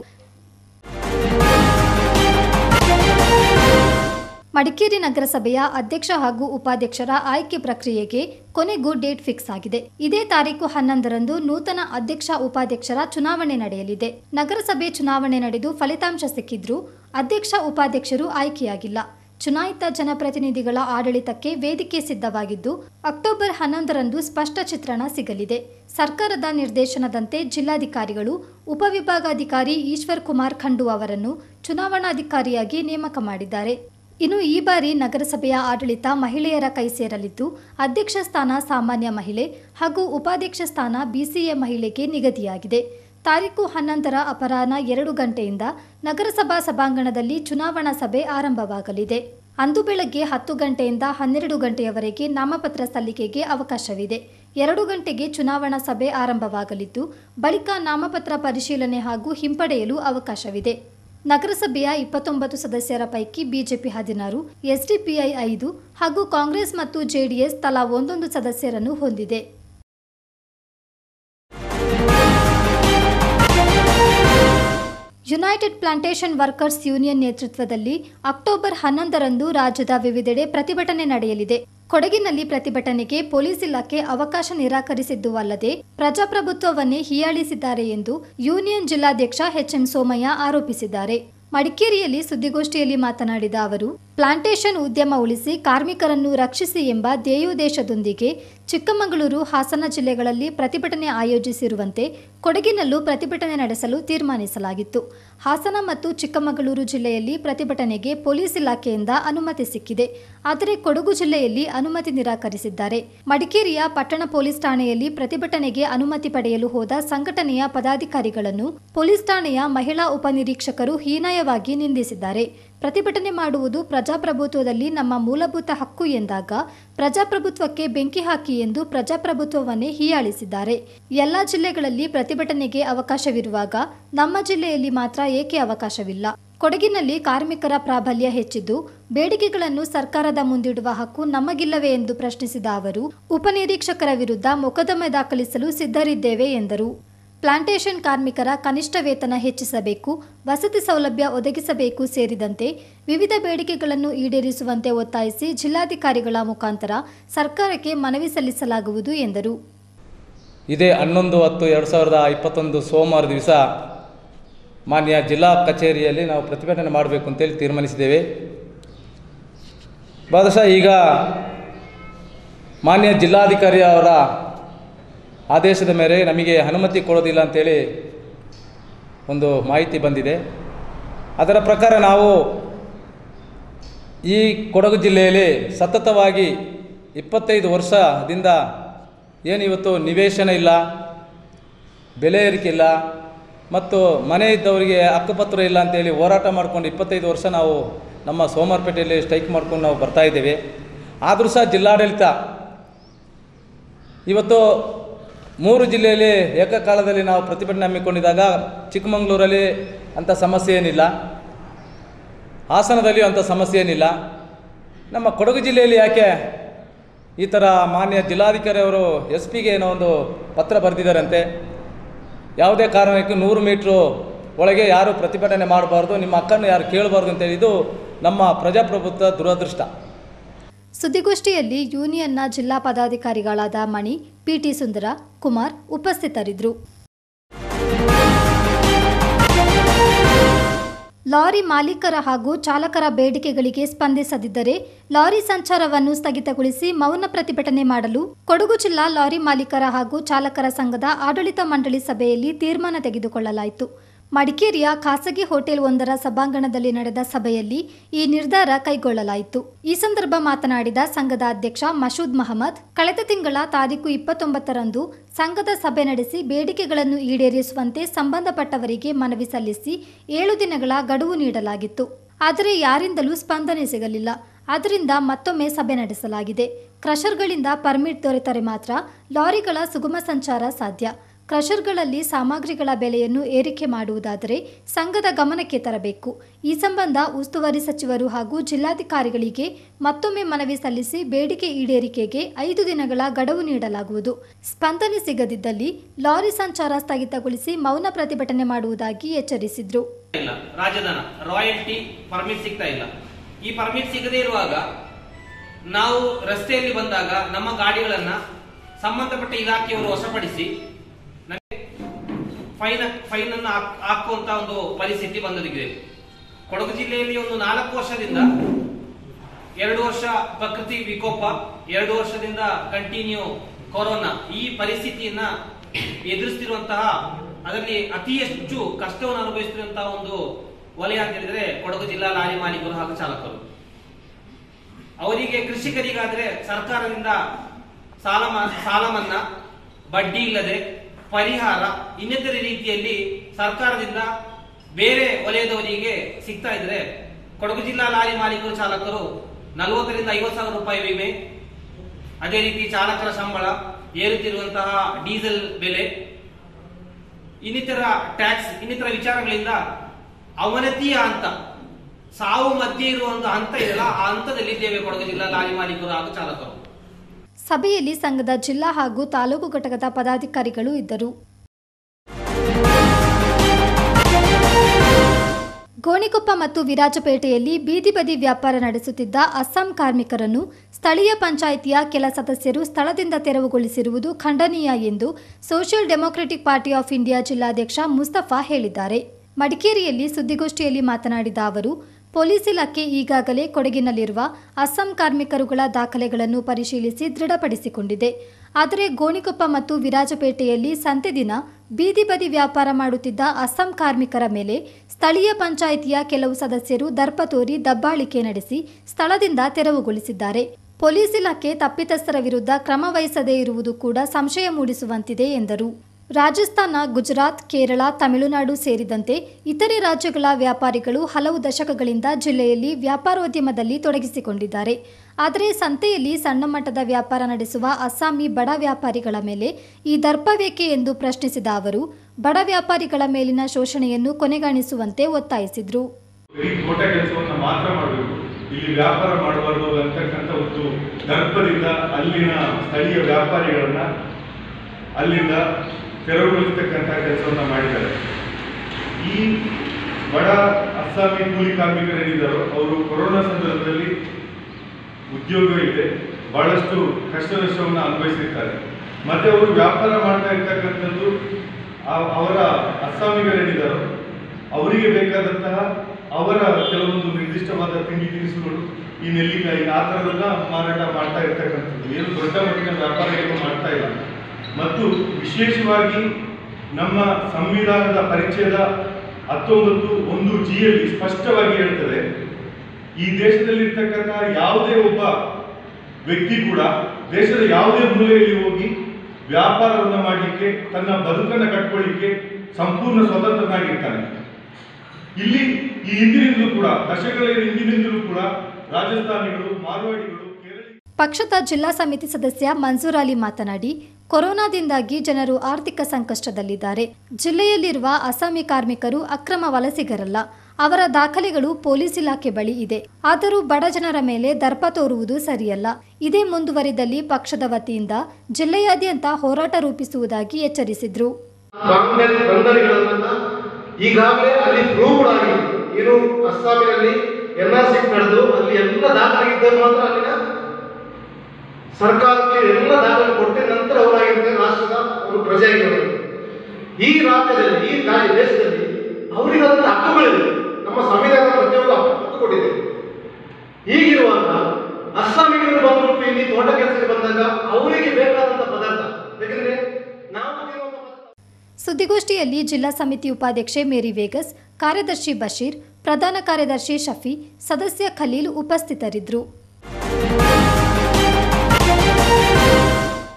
ಮಡಿಕೇರಿ ನಗರಸಭೆಯ ಅಧ್ಯಕ್ಷ ಹಾಗೂ ಉಪಾಧ್ಯಕ್ಷರ ಆಯ್ಕೆ ಪ್ರಕ್ರಿಯೆಗೆ ಕೊನೆಗೂ ಡೇಟ್ ಫಿಕ್ಸ್ ಆಗಿದೆ ಇದೇ ತಾರೀಕು ಹನ್ನೊಂದರಂದು ನೂತನ ಅಧ್ಯಕ್ಷ ಉಪಾಧ್ಯಕ್ಷರ ಚುನಾವಣೆ ನಡೆಯಲಿದೆ ನಗರಸಭೆ ಚುನಾವಣೆ ನಡೆದು ಫಲಿತಾಂಶ ಸಿಕ್ಕಿದ್ರೂ ಅಧ್ಯಕ್ಷ ಉಪಾಧ್ಯಕ್ಷರು ಆಯ್ಕೆಯಾಗಿಲ್ಲ ಚುನಾಯಿತ ಜನಪ್ರತಿನಿಧಿಗಳ ಆಡಳಿತಕ್ಕೆ ವೇದಿಕೆ ಸಿದ್ಧವಾಗಿದ್ದು ಅಕ್ಟೋಬರ್ ಹನ್ನೊಂದರಂದು ಸ್ಪಷ್ಟ ಚಿತ್ರಣ ಸಿಗಲಿದೆ ಸರ್ಕಾರದ ನಿರ್ದೇಶನದಂತೆ ಜಿಲ್ಲಾಧಿಕಾರಿಗಳು ಉಪವಿಭಾಗಾಧಿಕಾರಿ ಈಶ್ವರ್ ಕುಮಾರ್ ಖಂಡು ಅವರನ್ನು ಚುನಾವಣಾಧಿಕಾರಿಯಾಗಿ ನೇಮಕ ಮಾಡಿದ್ದಾರೆ ಇನ್ನು ಈ ಬಾರಿ ನಗರಸಭೆಯ ಆಡಳಿತ ಮಹಿಳೆಯರ ಕೈ ಸೇರಲಿದ್ದು ಅಧ್ಯಕ್ಷ ಸ್ಥಾನ ಸಾಮಾನ್ಯ ಮಹಿಳೆ ಹಾಗೂ ಉಪಾಧ್ಯಕ್ಷ ಸ್ಥಾನ ಬಿಸಿಎ ಮಹಿಳೆಗೆ ನಿಗದಿಯಾಗಿದೆ ತಾರೀಕು ಹನ್ನೊಂದರ ಅಪರಾಹ್ನ ಎರಡು ಗಂಟೆಯಿಂದ ನಗರಸಭಾ ಸಭಾಂಗಣದಲ್ಲಿ ಚುನಾವಣಾ ಸಭೆ ಆರಂಭವಾಗಲಿದೆ ಅಂದು ಬೆಳಗ್ಗೆ ಹತ್ತು ಗಂಟೆಯಿಂದ ಹನ್ನೆರಡು ಗಂಟೆಯವರೆಗೆ ನಾಮಪತ್ರ ಸಲ್ಲಿಕೆಗೆ ಅವಕಾಶವಿದೆ ಎರಡು ಗಂಟೆಗೆ ಚುನಾವಣಾ ಸಭೆ ಆರಂಭವಾಗಲಿದ್ದು ಬಳಿಕ ನಾಮಪತ್ರ ಪರಿಶೀಲನೆ ಹಾಗೂ ಹಿಂಪಡೆಯಲು ಅವಕಾಶವಿದೆ ನಗರಸಭೆಯ ಇಪ್ಪತ್ತೊಂಬತ್ತು ಸದಸ್ಯರ ಪೈಕಿ ಬಿಜೆಪಿ ಹದಿನಾರು ಎಸ್ಡಿಪಿಐ ಐದು ಹಾಗೂ ಕಾಂಗ್ರೆಸ್ ಮತ್ತು ಜೆಡಿಎಸ್ ತಲಾ ಒಂದೊಂದು ಸದಸ್ಯರನ್ನು ಹೊಂದಿದೆ ಯುನೈಟೆಡ್ ಪ್ಲಾಂಟೇಶನ್ ವರ್ಕರ್ಸ್ ಯೂನಿಯನ್ ನೇತೃತ್ವದಲ್ಲಿ ಅಕ್ಟೋಬರ್ ಹನ್ನೊಂದರಂದು ರಾಜ್ಯದ ವಿವಿಧೆಡೆ ಪ್ರತಿಭಟನೆ ನಡೆಯಲಿದೆ ಕೊಡಗಿನಲ್ಲಿ ಪ್ರತಿಭಟನೆಗೆ ಪೊಲೀಸ್ ಇಲಾಖೆ ಅವಕಾಶ ನಿರಾಕರಿಸಿದ್ದು ಅಲ್ಲದೆ ಪ್ರಜಾಪ್ರಭುತ್ವವನ್ನೇ ಹೀಯಾಳಿಸಿದ್ದಾರೆ ಎಂದು ಯೂನಿಯನ್ ಜಿಲ್ಲಾಧ್ಯಕ್ಷ ಎಚ್ಎಂ ಸೋಮಯ್ಯ ಆರೋಪಿಸಿದ್ದಾರೆ ಮಡಿಕೇರಿಯಲ್ಲಿ ಸುದ್ದಿಗೋಷ್ಠಿಯಲ್ಲಿ ಮಾತನಾಡಿದ ಅವರು ಪ್ಲಾಂಟೇಶನ್ ಉದ್ಯಮ ಉಳಿಸಿ ಕಾರ್ಮಿಕರನ್ನು ರಕ್ಷಿಸಿ ಎಂಬ ಧ್ಯೇಯೋದ್ದೇಶದೊಂದಿಗೆ ಚಿಕ್ಕಮಗಳೂರು ಹಾಸನ ಜಿಲ್ಲೆಗಳಲ್ಲಿ ಪ್ರತಿಭಟನೆ ಆಯೋಜಿಸಿರುವಂತೆ ಕೊಡಗಿನಲ್ಲೂ ಪ್ರತಿಭಟನೆ ನಡೆಸಲು ತೀರ್ಮಾನಿಸಲಾಗಿತ್ತು ಹಾಸನ ಮತ್ತು ಚಿಕ್ಕಮಗಳೂರು ಜಿಲ್ಲೆಯಲ್ಲಿ ಪ್ರತಿಭಟನೆಗೆ ಪೊಲೀಸ್ ಇಲಾಖೆಯಿಂದ ಅನುಮತಿ ಸಿಕ್ಕಿದೆ ಆದರೆ ಕೊಡಗು ಜಿಲ್ಲೆಯಲ್ಲಿ ಅನುಮತಿ ನಿರಾಕರಿಸಿದ್ದಾರೆ ಮಡಿಕೇರಿಯ ಪಟ್ಟಣ ಪೊಲೀಸ್ ಠಾಣೆಯಲ್ಲಿ ಪ್ರತಿಭಟನೆಗೆ ಅನುಮತಿ ಪಡೆಯಲು ಹೋದ ಸಂಘಟನೆಯ ಪದಾಧಿಕಾರಿಗಳನ್ನು ಪೊಲೀಸ್ ಠಾಣೆಯ ಮಹಿಳಾ ಉಪನಿರೀಕ್ಷಕರು ಹೀನಾಯವಾಗಿ ನಿಂದಿಸಿದ್ದಾರೆ ಪ್ರತಿಭಟನೆ ಮಾಡುವುದು ಪ್ರಜಾಪ್ರಭುತ್ವದಲ್ಲಿ ನಮ್ಮ ಮೂಲಭೂತ ಹಕ್ಕು ಎಂದಾಗ ಪ್ರಜಾಪ್ರಭುತ್ವಕ್ಕೆ ಬೆಂಕಿ ಹಾಕಿ ಎಂದು ಪ್ರಜಾಪ್ರಭುತ್ವವನ್ನೇ ಹೀಯಾಳಿಸಿದ್ದಾರೆ ಎಲ್ಲಾ ಜಿಲ್ಲೆಗಳಲ್ಲಿ ಪ್ರತಿಭಟನೆಗೆ ಅವಕಾಶವಿರುವಾಗ ನಮ್ಮ ಜಿಲ್ಲೆಯಲ್ಲಿ ಮಾತ್ರ ಏಕೆ ಅವಕಾಶವಿಲ್ಲ ಕೊಡಗಿನಲ್ಲಿ ಕಾರ್ಮಿಕರ ಪ್ರಾಬಲ್ಯ ಹೆಚ್ಚಿದ್ದು ಬೇಡಿಕೆಗಳನ್ನು ಸರ್ಕಾರದ ಮುಂದಿಡುವ ಹಕ್ಕು ನಮಗಿಲ್ಲವೇ ಎಂದು ಪ್ರಶ್ನಿಸಿದ ಅವರು ಉಪನಿರೀಕ್ಷಕರ ವಿರುದ್ಧ ಮೊಕದ್ದಮೆ ದಾಖಲಿಸಲು ಸಿದ್ಧರಿದ್ದೇವೆ ಎಂದರು ಪ್ಲಾಂಟೇಶನ್ ಕಾರ್ಮಿಕರ ಕನಿಷ್ಠ ವೇತನ ಹೆಚ್ಚಿಸಬೇಕು ವಸತಿ ಸೌಲಭ್ಯ ಒದಗಿಸಬೇಕು ಸೇರಿದಂತೆ ವಿವಿಧ ಬೇಡಿಕೆಗಳನ್ನು ಈಡೇರಿಸುವಂತೆ ಒತ್ತಾಯಿಸಿ ಜಿಲ್ಲಾಧಿಕಾರಿಗಳ ಮುಖಾಂತರ ಸರ್ಕಾರಕ್ಕೆ ಮನವಿ ಸಲ್ಲಿಸಲಾಗುವುದು ಎಂದರು ಇದೇ ಹನ್ನೊಂದು ಹತ್ತು ಎರಡು ಸಾವಿರದ ಇಪ್ಪತ್ತೊಂದು ಸೋಮವಾರ ದಿವಸ ಮಾನ್ಯ ಜಿಲ್ಲಾ ಕಚೇರಿಯಲ್ಲಿ ನಾವು ಪ್ರತಿಭಟನೆ ಮಾಡಬೇಕು ಅಂತೇಳಿ ತೀರ್ಮಾನಿಸಿದ್ದೇವೆ ಬಹುಶಃ ಈಗ ಮಾನ್ಯ ಜಿಲ್ಲಾಧಿಕಾರಿ ಅವರ ಆದೇಶದ ಮೇರೆ ನಮಗೆ ಅನುಮತಿ ಕೊಡೋದಿಲ್ಲ ಅಂತೇಳಿ ಒಂದು ಮಾಹಿತಿ ಬಂದಿದೆ ಅದರ ಪ್ರಕಾರ ನಾವು ಈ ಕೊಡಗು ಜಿಲ್ಲೆಯಲ್ಲಿ ಸತತವಾಗಿ ಇಪ್ಪತ್ತೈದು ವರ್ಷದಿಂದ ಏನು ಇವತ್ತು ನಿವೇಶನ ಇಲ್ಲ ಬೆಲೆ ಏರಿಕೆ ಇಲ್ಲ ಮತ್ತು ಮನೆ ಇದ್ದವರಿಗೆ ಹಕ್ಕುಪತ್ರ ಇಲ್ಲ ಅಂತೇಳಿ ಹೋರಾಟ ಮಾಡ್ಕೊಂಡು ಇಪ್ಪತ್ತೈದು ವರ್ಷ ನಾವು ನಮ್ಮ ಸೋಮವಾರಪೇಟೆಯಲ್ಲಿ ಸ್ಟ್ರೈಕ್ ಮಾಡ್ಕೊಂಡು ನಾವು ಬರ್ತಾ ಇದ್ದೇವೆ ಆದರೂ ಸಹ ಜಿಲ್ಲಾಡಳಿತ ಇವತ್ತು ಮೂರು ಜಿಲ್ಲೆಯಲ್ಲಿ ಏಕಕಾಲದಲ್ಲಿ ನಾವು ಪ್ರತಿಭಟನೆ ಹಮ್ಮಿಕೊಂಡಿದ್ದಾಗ ಚಿಕ್ಕಮಗಳೂರಲ್ಲಿ ಅಂಥ ಸಮಸ್ಯೆ ಏನಿಲ್ಲ ಹಾಸನದಲ್ಲಿಯೂ ಅಂಥ ಸಮಸ್ಯೆ ಏನಿಲ್ಲ ನಮ್ಮ ಕೊಡಗು ಜಿಲ್ಲೆಯಲ್ಲಿ ಯಾಕೆ ಈ ಥರ ಮಾನ್ಯ ಜಿಲ್ಲಾಧಿಕಾರಿ ಅವರು ಎಸ್ ಪಿಗೆ ಏನೋ ಒಂದು ಪತ್ರ ಬರೆದಿದ್ದಾರಂತೆ ಯಾವುದೇ ಕಾರಣಕ್ಕೂ ನೂರು ಮೀಟ್ರು ಒಳಗೆ ಯಾರು ಪ್ರತಿಭಟನೆ ಮಾಡಬಾರ್ದು ನಿಮ್ಮ ಹಕ್ಕನ್ನು ಯಾರು ಕೇಳಬಾರ್ದು ಅಂತೇಳಿ ಇದು ನಮ್ಮ ಪ್ರಜಾಪ್ರಭುತ್ವ ದುರದೃಷ್ಟ ಸುದ್ದಿಗೋಷ್ಠಿಯಲ್ಲಿ ಯೂನಿಯನ್ನ ಜಿಲ್ಲಾ ಪದಾಧಿಕಾರಿಗಳಾದ ಮಣಿ ಪಿಟಿ ಸುಂದರ ಕುಮಾರ್ ಉಪಸ್ಥಿತರಿದ್ದರು ಲಾರಿ ಮಾಲೀಕರ ಹಾಗೂ ಚಾಲಕರ ಬೇಡಿಕೆಗಳಿಗೆ ಸ್ಪಂದಿಸದಿದ್ದರೆ ಲಾರಿ ಸಂಚಾರವನ್ನು ಸ್ಥಗಿತಗೊಳಿಸಿ ಮೌನ ಪ್ರತಿಭಟನೆ ಮಾಡಲು ಕೊಡಗು ಜಿಲ್ಲಾ ಲಾರಿ ಮಾಲೀಕರ ಹಾಗೂ ಚಾಲಕರ ಸಂಘದ ಆಡಳಿತ ಮಂಡಳಿ ಸಭೆಯಲ್ಲಿ ತೀರ್ಮಾನ ತೆಗೆದುಕೊಳ್ಳಲಾಯಿತು ಮಡಿಕೇರಿಯ ಖಾಸಗಿ ಹೋಟೆಲ್ ಒಂದರ ಸಭಾಂಗಣದಲ್ಲಿ ನಡೆದ ಸಭೆಯಲ್ಲಿ ಈ ನಿರ್ಧಾರ ಕೈಗೊಳ್ಳಲಾಯಿತು ಈ ಸಂದರ್ಭ ಮಾತನಾಡಿದ ಸಂಘದ ಅಧ್ಯಕ್ಷ ಮಶೂದ್ ಮಹಮ್ಮದ್ ಕಳೆದ ತಿಂಗಳ ತಾರೀಕು ಇಪ್ಪತ್ತೊಂಬತ್ತರಂದು ಸಂಘದ ಸಭೆ ನಡೆಸಿ ಬೇಡಿಕೆಗಳನ್ನು ಈಡೇರಿಸುವಂತೆ ಸಂಬಂಧಪಟ್ಟವರಿಗೆ ಮನವಿ ಸಲ್ಲಿಸಿ ಏಳು ದಿನಗಳ ಗಡುವು ನೀಡಲಾಗಿತ್ತು ಆದರೆ ಯಾರಿಂದಲೂ ಸ್ಪಂದನೆ ಸಿಗಲಿಲ್ಲ ಆದ್ದರಿಂದ ಮತ್ತೊಮ್ಮೆ ಸಭೆ ನಡೆಸಲಾಗಿದೆ ಕ್ರಷರ್ಗಳಿಂದ ಪರ್ಮಿಟ್ ದೊರೆತರೆ ಮಾತ್ರ ಲಾರಿಗಳ ಸುಗಮ ಸಂಚಾರ ಸಾಧ್ಯ ಕ್ರಷರ್ಗಳಲ್ಲಿ ಸಾಮಗ್ರಿಗಳ ಬೆಲೆಯನ್ನು ಏರಿಕೆ ಮಾಡುವುದಾದರೆ ಸಂಘದ ಗಮನಕ್ಕೆ ತರಬೇಕು ಈ ಸಂಬಂಧ ಉಸ್ತುವಾರಿ ಸಚಿವರು ಹಾಗೂ ಜಿಲ್ಲಾಧಿಕಾರಿಗಳಿಗೆ ಮತ್ತೊಮ್ಮೆ ಮನವಿ ಸಲ್ಲಿಸಿ ಬೇಡಿಕೆ ಈಡೇರಿಕೆಗೆ ಐದು ದಿನಗಳ ಗಡುವು ನೀಡಲಾಗುವುದು ಸ್ಪಂದನೆ ಸಿಗದಿದ್ದಲ್ಲಿ ಲಾರಿ ಸಂಚಾರ ಸ್ಥಗಿತಗೊಳಿಸಿ ಮೌನ ಪ್ರತಿಭಟನೆ ಮಾಡುವುದಾಗಿ ಎಚ್ಚರಿಸಿದ್ರು ಇಲ್ಲ ರಾಜಧನ ರಾಯಲ್ಟಿ ಪರ್ಮಿಟ್ ಸಿಗ್ತಾ ಇಲ್ಲ ಈ ಪರ್ಮಿಟ್ ಸಿಗದೇ ಇರುವಾಗ ನಾವು ರಸ್ತೆಯಲ್ಲಿ ಬಂದಾಗ ನಮ್ಮ ಗಾಡಿಗಳನ್ನ ಸಂಬಂಧಪಟ್ಟ ಇಲಾಖೆಯವರು ವಶಪಡಿಸಿ ನಮಗೆ ಫೈನ್ ಫೈನ್ ಅನ್ನು ಹಾಕ್- ಹಾಕುವಂತ ಒಂದು ಪರಿಸ್ಥಿತಿ ಬಂದೊದಗಿದೆ ಕೊಡಗು ಜಿಲ್ಲೆಯಲ್ಲಿ ಒಂದು ನಾಲ್ಕು ವರ್ಷದಿಂದ ಎರಡು ವರ್ಷ ಪ್ರಕೃತಿ ವಿಕೋಪ ಎರಡು ವರ್ಷದಿಂದ ಕಂಟಿನ್ಯೂ ಕೊರೋನಾ ಈ ಪರಿಸ್ಥಿತಿಯನ್ನ ಎದುರಿಸ್ತಿರುವಂತಹ ಅದರಲ್ಲಿ ಅತಿ ಹೆಚ್ಚು ಕಷ್ಟವನ್ನು ಅನುಭವಿಸ್ತಿರುವಂತಹ ಒಂದು ವಲಯ ಅಂತ ಹೇಳಿದ್ರೆ ಕೊಡಗು ಜಿಲ್ಲಾ ಲಾರಿ ಮಾಲೀಕರು ಹಾಗೂ ಚಾಲಕರು ಅವರಿಗೆ ಕೃಷಿಕರಿಗಾದ್ರೆ ಸರ್ಕಾರದಿಂದ ಸಾಲ ಮ- ಸಾಲ ಮನ್ನಾ ಬಡ್ಡಿ ಇಲ್ಲದೆ ಪರಿಹಾರ ಇನ್ನಿತರೆ ರೀತಿಯಲ್ಲಿ ಸರ್ಕಾರದಿಂದ ಬೇರೆ ವಲಯದವರಿಗೆ ಸಿಗ್ತಾ ಇದ್ರೆ ಕೊಡಗು ಜಿಲ್ಲಾ ಲಾರಿ ಮಾಲೀಕರು ಚಾಲಕರು ನಲವತ್ತರಿಂದ ಐವತ್ತು ಸಾವಿರ ರೂಪಾಯಿ ವಿಮೆ ಅದೇ ರೀತಿ ಚಾಲಕರ ಸಂಬಳ ಏರುತ್ತಿರುವಂತಹ ಡೀಸೆಲ್ ಬೆಲೆ ಇನ್ನಿತರ ಟ್ಯಾಕ್ಸ್ ಇನ್ನಿತರ ವಿಚಾರಗಳಿಂದ ಅವನತಿಯ ಹಂತ ಸಾವು ಮಧ್ಯೆ ಇರುವಂತಹ ಹಂತ ಇದೆಯಲ್ಲ ಆ ಹಂತದಲ್ಲಿದ್ದೇವೆ ಕೊಡಗು ಜಿಲ್ಲಾ ಲಾರಿ ಮಾಲೀಕರು ಹಾಗೂ ಚಾಲಕರು ಸಭೆಯಲ್ಲಿ ಸಂಘದ ಜಿಲ್ಲಾ ಹಾಗೂ ತಾಲೂಕು ಘಟಕದ ಪದಾಧಿಕಾರಿಗಳು ಇದ್ದರು ಗೋಣಿಕೊಪ್ಪ ಮತ್ತು ವಿರಾಜಪೇಟೆಯಲ್ಲಿ ಬೀದಿ ಬದಿ ವ್ಯಾಪಾರ ನಡೆಸುತ್ತಿದ್ದ ಅಸ್ಸಾಂ ಕಾರ್ಮಿಕರನ್ನು ಸ್ಥಳೀಯ ಪಂಚಾಯಿತಿಯ ಕೆಲ ಸದಸ್ಯರು ಸ್ಥಳದಿಂದ ತೆರವುಗೊಳಿಸಿರುವುದು ಖಂಡನೀಯ ಎಂದು Social Democratic Party of India ಜಿಲ್ಲಾಧ್ಯಕ್ಷ ಮುಸ್ತಫಾ ಹೇಳಿದ್ದಾರೆ ಮಡಿಕೇರಿಯಲ್ಲಿ ಸುದ್ದಿಗೋಷ್ಠಿಯಲ್ಲಿ ಮಾತನಾಡಿದ ಅವರು ಪೊಲೀಸ್ ಇಲಾಖೆ ಈಗಾಗಲೇ ಕೊಡಗಿನಲ್ಲಿರುವ ಅಸ್ಸಾಂ ಕಾರ್ಮಿಕರುಗಳ ದಾಖಲೆಗಳನ್ನು ಪರಿಶೀಲಿಸಿ ದೃಢಪಡಿಸಿಕೊಂಡಿದೆ ಆದರೆ ಗೋಣಿಕೊಪ್ಪ ಮತ್ತು ವಿರಾಜಪೇಟೆಯಲ್ಲಿ ಸಂತೆ ದಿನ ಬೀದಿ ಬದಿ ವ್ಯಾಪಾರ ಮಾಡುತ್ತಿದ್ದ ಅಸ್ಸಾಂ ಕಾರ್ಮಿಕರ ಮೇಲೆ ಸ್ಥಳೀಯ ಪಂಚಾಯಿತಿಯ ಕೆಲವು ಸದಸ್ಯರು ದರ್ಪ ತೋರಿ ದಬ್ಬಾಳಿಕೆ ನಡೆಸಿ ಸ್ಥಳದಿಂದ ತೆರವುಗೊಳಿಸಿದ್ದಾರೆ ಪೊಲೀಸ್ ಇಲಾಖೆ ತಪ್ಪಿತಸ್ಥರ ವಿರುದ್ಧ ಕ್ರಮ ವಹಿಸದೇ ಇರುವುದು ಕೂಡ ಸಂಶಯ ಮೂಡಿಸುವಂತಿದೆ ಎಂದರು ರಾಜಸ್ಥಾನ ಗುಜರಾತ್ ಕೇರಳ ತಮಿಳುನಾಡು ಸೇರಿದಂತೆ ಇತರೆ ರಾಜ್ಯಗಳ ವ್ಯಾಪಾರಿಗಳು ಹಲವು ದಶಕಗಳಿಂದ ಜಿಲ್ಲೆಯಲ್ಲಿ ವ್ಯಾಪಾರೋದ್ಯಮದಲ್ಲಿ ತೊಡಗಿಸಿಕೊಂಡಿದ್ದಾರೆ ಆದರೆ ಸಂತೆಯಲ್ಲಿ ಸಣ್ಣ ಮಟ್ಟದ ವ್ಯಾಪಾರ ನಡೆಸುವ ಅಸ್ಸಾಮಿ ಬಡ ವ್ಯಾಪಾರಿಗಳ ಮೇಲೆ ಈ ದರ್ಪವೇಕೆ ಎಂದು ಪ್ರಶ್ನಿಸಿದ ಅವರು ಬಡ ವ್ಯಾಪಾರಿಗಳ ಮೇಲಿನ ಶೋಷಣೆಯನ್ನು ಕೊನೆಗಾಣಿಸುವಂತೆ ಒತ್ತಾಯಿಸಿದರು ಬರೀ ತೋಟ ಕೆಲಸವನ್ನು ಮಾತ್ರ ಮಾಡಬೇಕು ಇಲ್ಲಿ ವ್ಯಾಪಾರ ಮಾಡಬಾರ್ದು ಅಂತಕ್ಕಂಥ ಒಂದು ದರ್ಪದಿಂದ ಅಲ್ಲಿನ ಸ್ಥಳೀಯ ವ್ಯಾಪಾರಿಗಳನ್ನ ಅಲ್ಲಿಂದ ತೆರವುಗೊಳಿಸ್ತಕ್ಕಂಥ ಕೆಲಸವನ್ನು ಮಾಡಿದ್ದಾರೆ ಈ ಬಡ ಅಸ್ಸಾಮಿ ಕೂಲಿ ಕಾರ್ಮಿಕರೇನಿದ್ದಾರೋ ಅವರು ಕೊರೋನಾ ಸಂದರ್ಭದಲ್ಲಿ ಉದ್ಯೋಗ ಇದೆ ಬಹಳಷ್ಟು ಕಷ್ಟ ನಷ್ಟವನ್ನು ಅನುಭವಿಸಿರ್ತಾರೆ ಮತ್ತೆ ಅವರು ವ್ಯಾಪಾರ ಮಾಡ್ತಾ ಇರ್ತಕ್ಕಂಥದ್ದು ಆ- ಅವರ ಅಸ್ಸಾಮಿಗಳೇನಿದ್ದಾರೋ ಅವರಿಗೆ ಬೇಕಾದಂತಹ ಅವರ ಕೆಲವೊಂದು ನಿರ್ದಿಷ್ಟವಾದ ತಿಂಡಿ ತಿನಿಸುಗಳು ಈ ನೆಲ್ಲಿಕಾಯಿ ಆ ಥರದನ್ನ ಮಾರಾಟ ಮಾಡ್ತಾ ಇರ್ತಕ್ಕಂಥದ್ದು ಏನು ದೊಡ್ಡ ಮಟ್ಟಿನ ವ್ಯಾಪಾರ ಏನು ಮಾಡ್ತಾ ಇಲ್ಲ ಮತ್ತು ವಿಶೇಷವಾಗಿ ನಮ್ಮ ಸಂವಿಧಾನದ ಪರಿಚಯದ ಹತ್ತೊಂಬತ್ತು ಒಂದು ಜಿಯಲ್ಲಿ ಸ್ಪಷ್ಟವಾಗಿ ಹೇಳ್ತದೆ ಈ ದೇಶದಲ್ಲಿರ್ತಕ್ಕಂಥ ಯಾವುದೇ ಒಬ್ಬ ವ್ಯಕ್ತಿ ಕೂಡ ದೇಶದ ಯಾವುದೇ ಮೂಲೆಯಲ್ಲಿ ಹೋಗಿ ವ್ಯಾಪಾರವನ್ನು ಮಾಡಲಿಕ್ಕೆ ತನ್ನ ಬದುಕನ್ನು ಕಟ್ಕೊಳ್ಳಿಕ್ಕೆ ಸಂಪೂರ್ಣ ಸ್ವತಂತ್ರನಾಗಿರ್ತಾನೆ ಇಲ್ಲಿ ಈ ಹಿಂದಿನಿಂದಲೂ ಕೂಡ ದಶಕಗಳ ಹಿಂದಿನಿಂದಲೂ ಕೂಡ ರಾಜಸ್ಥಾನಿಗಳು ಮಾರ್ವಾಡಿಗಳು ಪಕ್ಷದ ಜಿಲ್ಲಾ ಸಮಿತಿ ಸದಸ್ಯ ಮನ್ಸೂರ್ ಅಲಿ ಮಾತನಾಡಿ ಕೊರೋನಾದಿಂದಾಗಿ ಜನರು ಆರ್ಥಿಕ ಸಂಕಷ್ಟದಲ್ಲಿದ್ದಾರೆ ಜಿಲ್ಲೆಯಲ್ಲಿರುವ ಅಸ್ಸಾಮಿ ಕಾರ್ಮಿಕರು ಅಕ್ರಮ ವಲಸಿಗರಲ್ಲ ಅವರ ದಾಖಲೆಗಳು ಪೊಲೀಸ್ ಇಲಾಖೆ ಬಳಿ ಇದೆ ಆದರೂ ಬಡ ಜನರ ಮೇಲೆ ದರ್ಪ ತೋರುವುದು ಸರಿಯಲ್ಲ ಇದೇ ಮುಂದುವರಿದಲ್ಲಿ ಪಕ್ಷದ ವತಿಯಿಂದ ಜಿಲ್ಲೆಯಾದ್ಯಂತ ಹೋರಾಟ ರೂಪಿಸುವುದಾಗಿ ಎಚ್ಚರಿಸಿದ್ರು ಕಾಂಗ್ರೆಸ್ ಬಂಧನಗಳನ್ನ ಈಗಾಗಲೇ ಅಲ್ಲಿ ಪ್ರೂವ್ಡ್ ಆಗಿದೆ ಏನು ಅಸ್ಸಾಮಿನಲ್ಲಿ ಎನ್ ಆರ್ ಸಿ ನಡೆದು ಅಲ್ಲಿ ಎಲ್ಲ ದಾಖಲಾಗಿದ್ದರು ಮಾತ್ರ ಅಲ್ಲಿನ ಸರ್ಕಾರಕ್ಕೆ ಎಲ್ಲ ದಾಖಲೆ ಕೊಟ್ಟಿದ ನಂತರ ಅವರಾಗಿರ್ತಾರೆ ರಾಷ್ಟ್ರದ ಒಂದು ಪ್ರಜೆಯಾಗಿದ್ದಾರೆ ಈ ರಾಜ್ಯದಲ್ಲಿ ಈ ರಾ- ದೇಶದಲ್ಲಿ ಅವರಿಗಾದಂಥ ಹಕ್ಕುಗಳಿದೆ ನಮ್ಮ ಸಂವಿಧಾನ ಪ್ರತಿಯೊಂದು ಹಕ್ಕು ಕೊಟ್ಟಿದೆ ಹೀಗಿರುವಾಗ ಅಸ್ಸಾಮಿಗರು ಬಂದ್ಬಿಟ್ಟು ಇಲ್ಲಿ ತೋಟ ಕೆಲಸಕ್ಕೆ ಬಂದಾಗ ಅವರಿಗೆ ಬೇಕಾದಂಥ ಪದಾರ್ಥ ಯಾಕಂದ್ರೆ ನಾವು ಸುದ್ದಿಗೋಷ್ಠಿಯಲ್ಲಿ ಜಿಲ್ಲಾ ಸಮಿತಿ ಉಪಾಧ್ಯಕ್ಷೆ ಮೇರಿ ವೇಗಸ್ ಕಾರ್ಯದರ್ಶಿ ಬಶೀರ್ ಪ್ರಧಾನ ಕಾರ್ಯದರ್ಶಿ ಶಫಿ ಸದಸ್ಯ ಖಲೀಲ್ ಉಪಸ್ಥಿತರಿದ್ದರು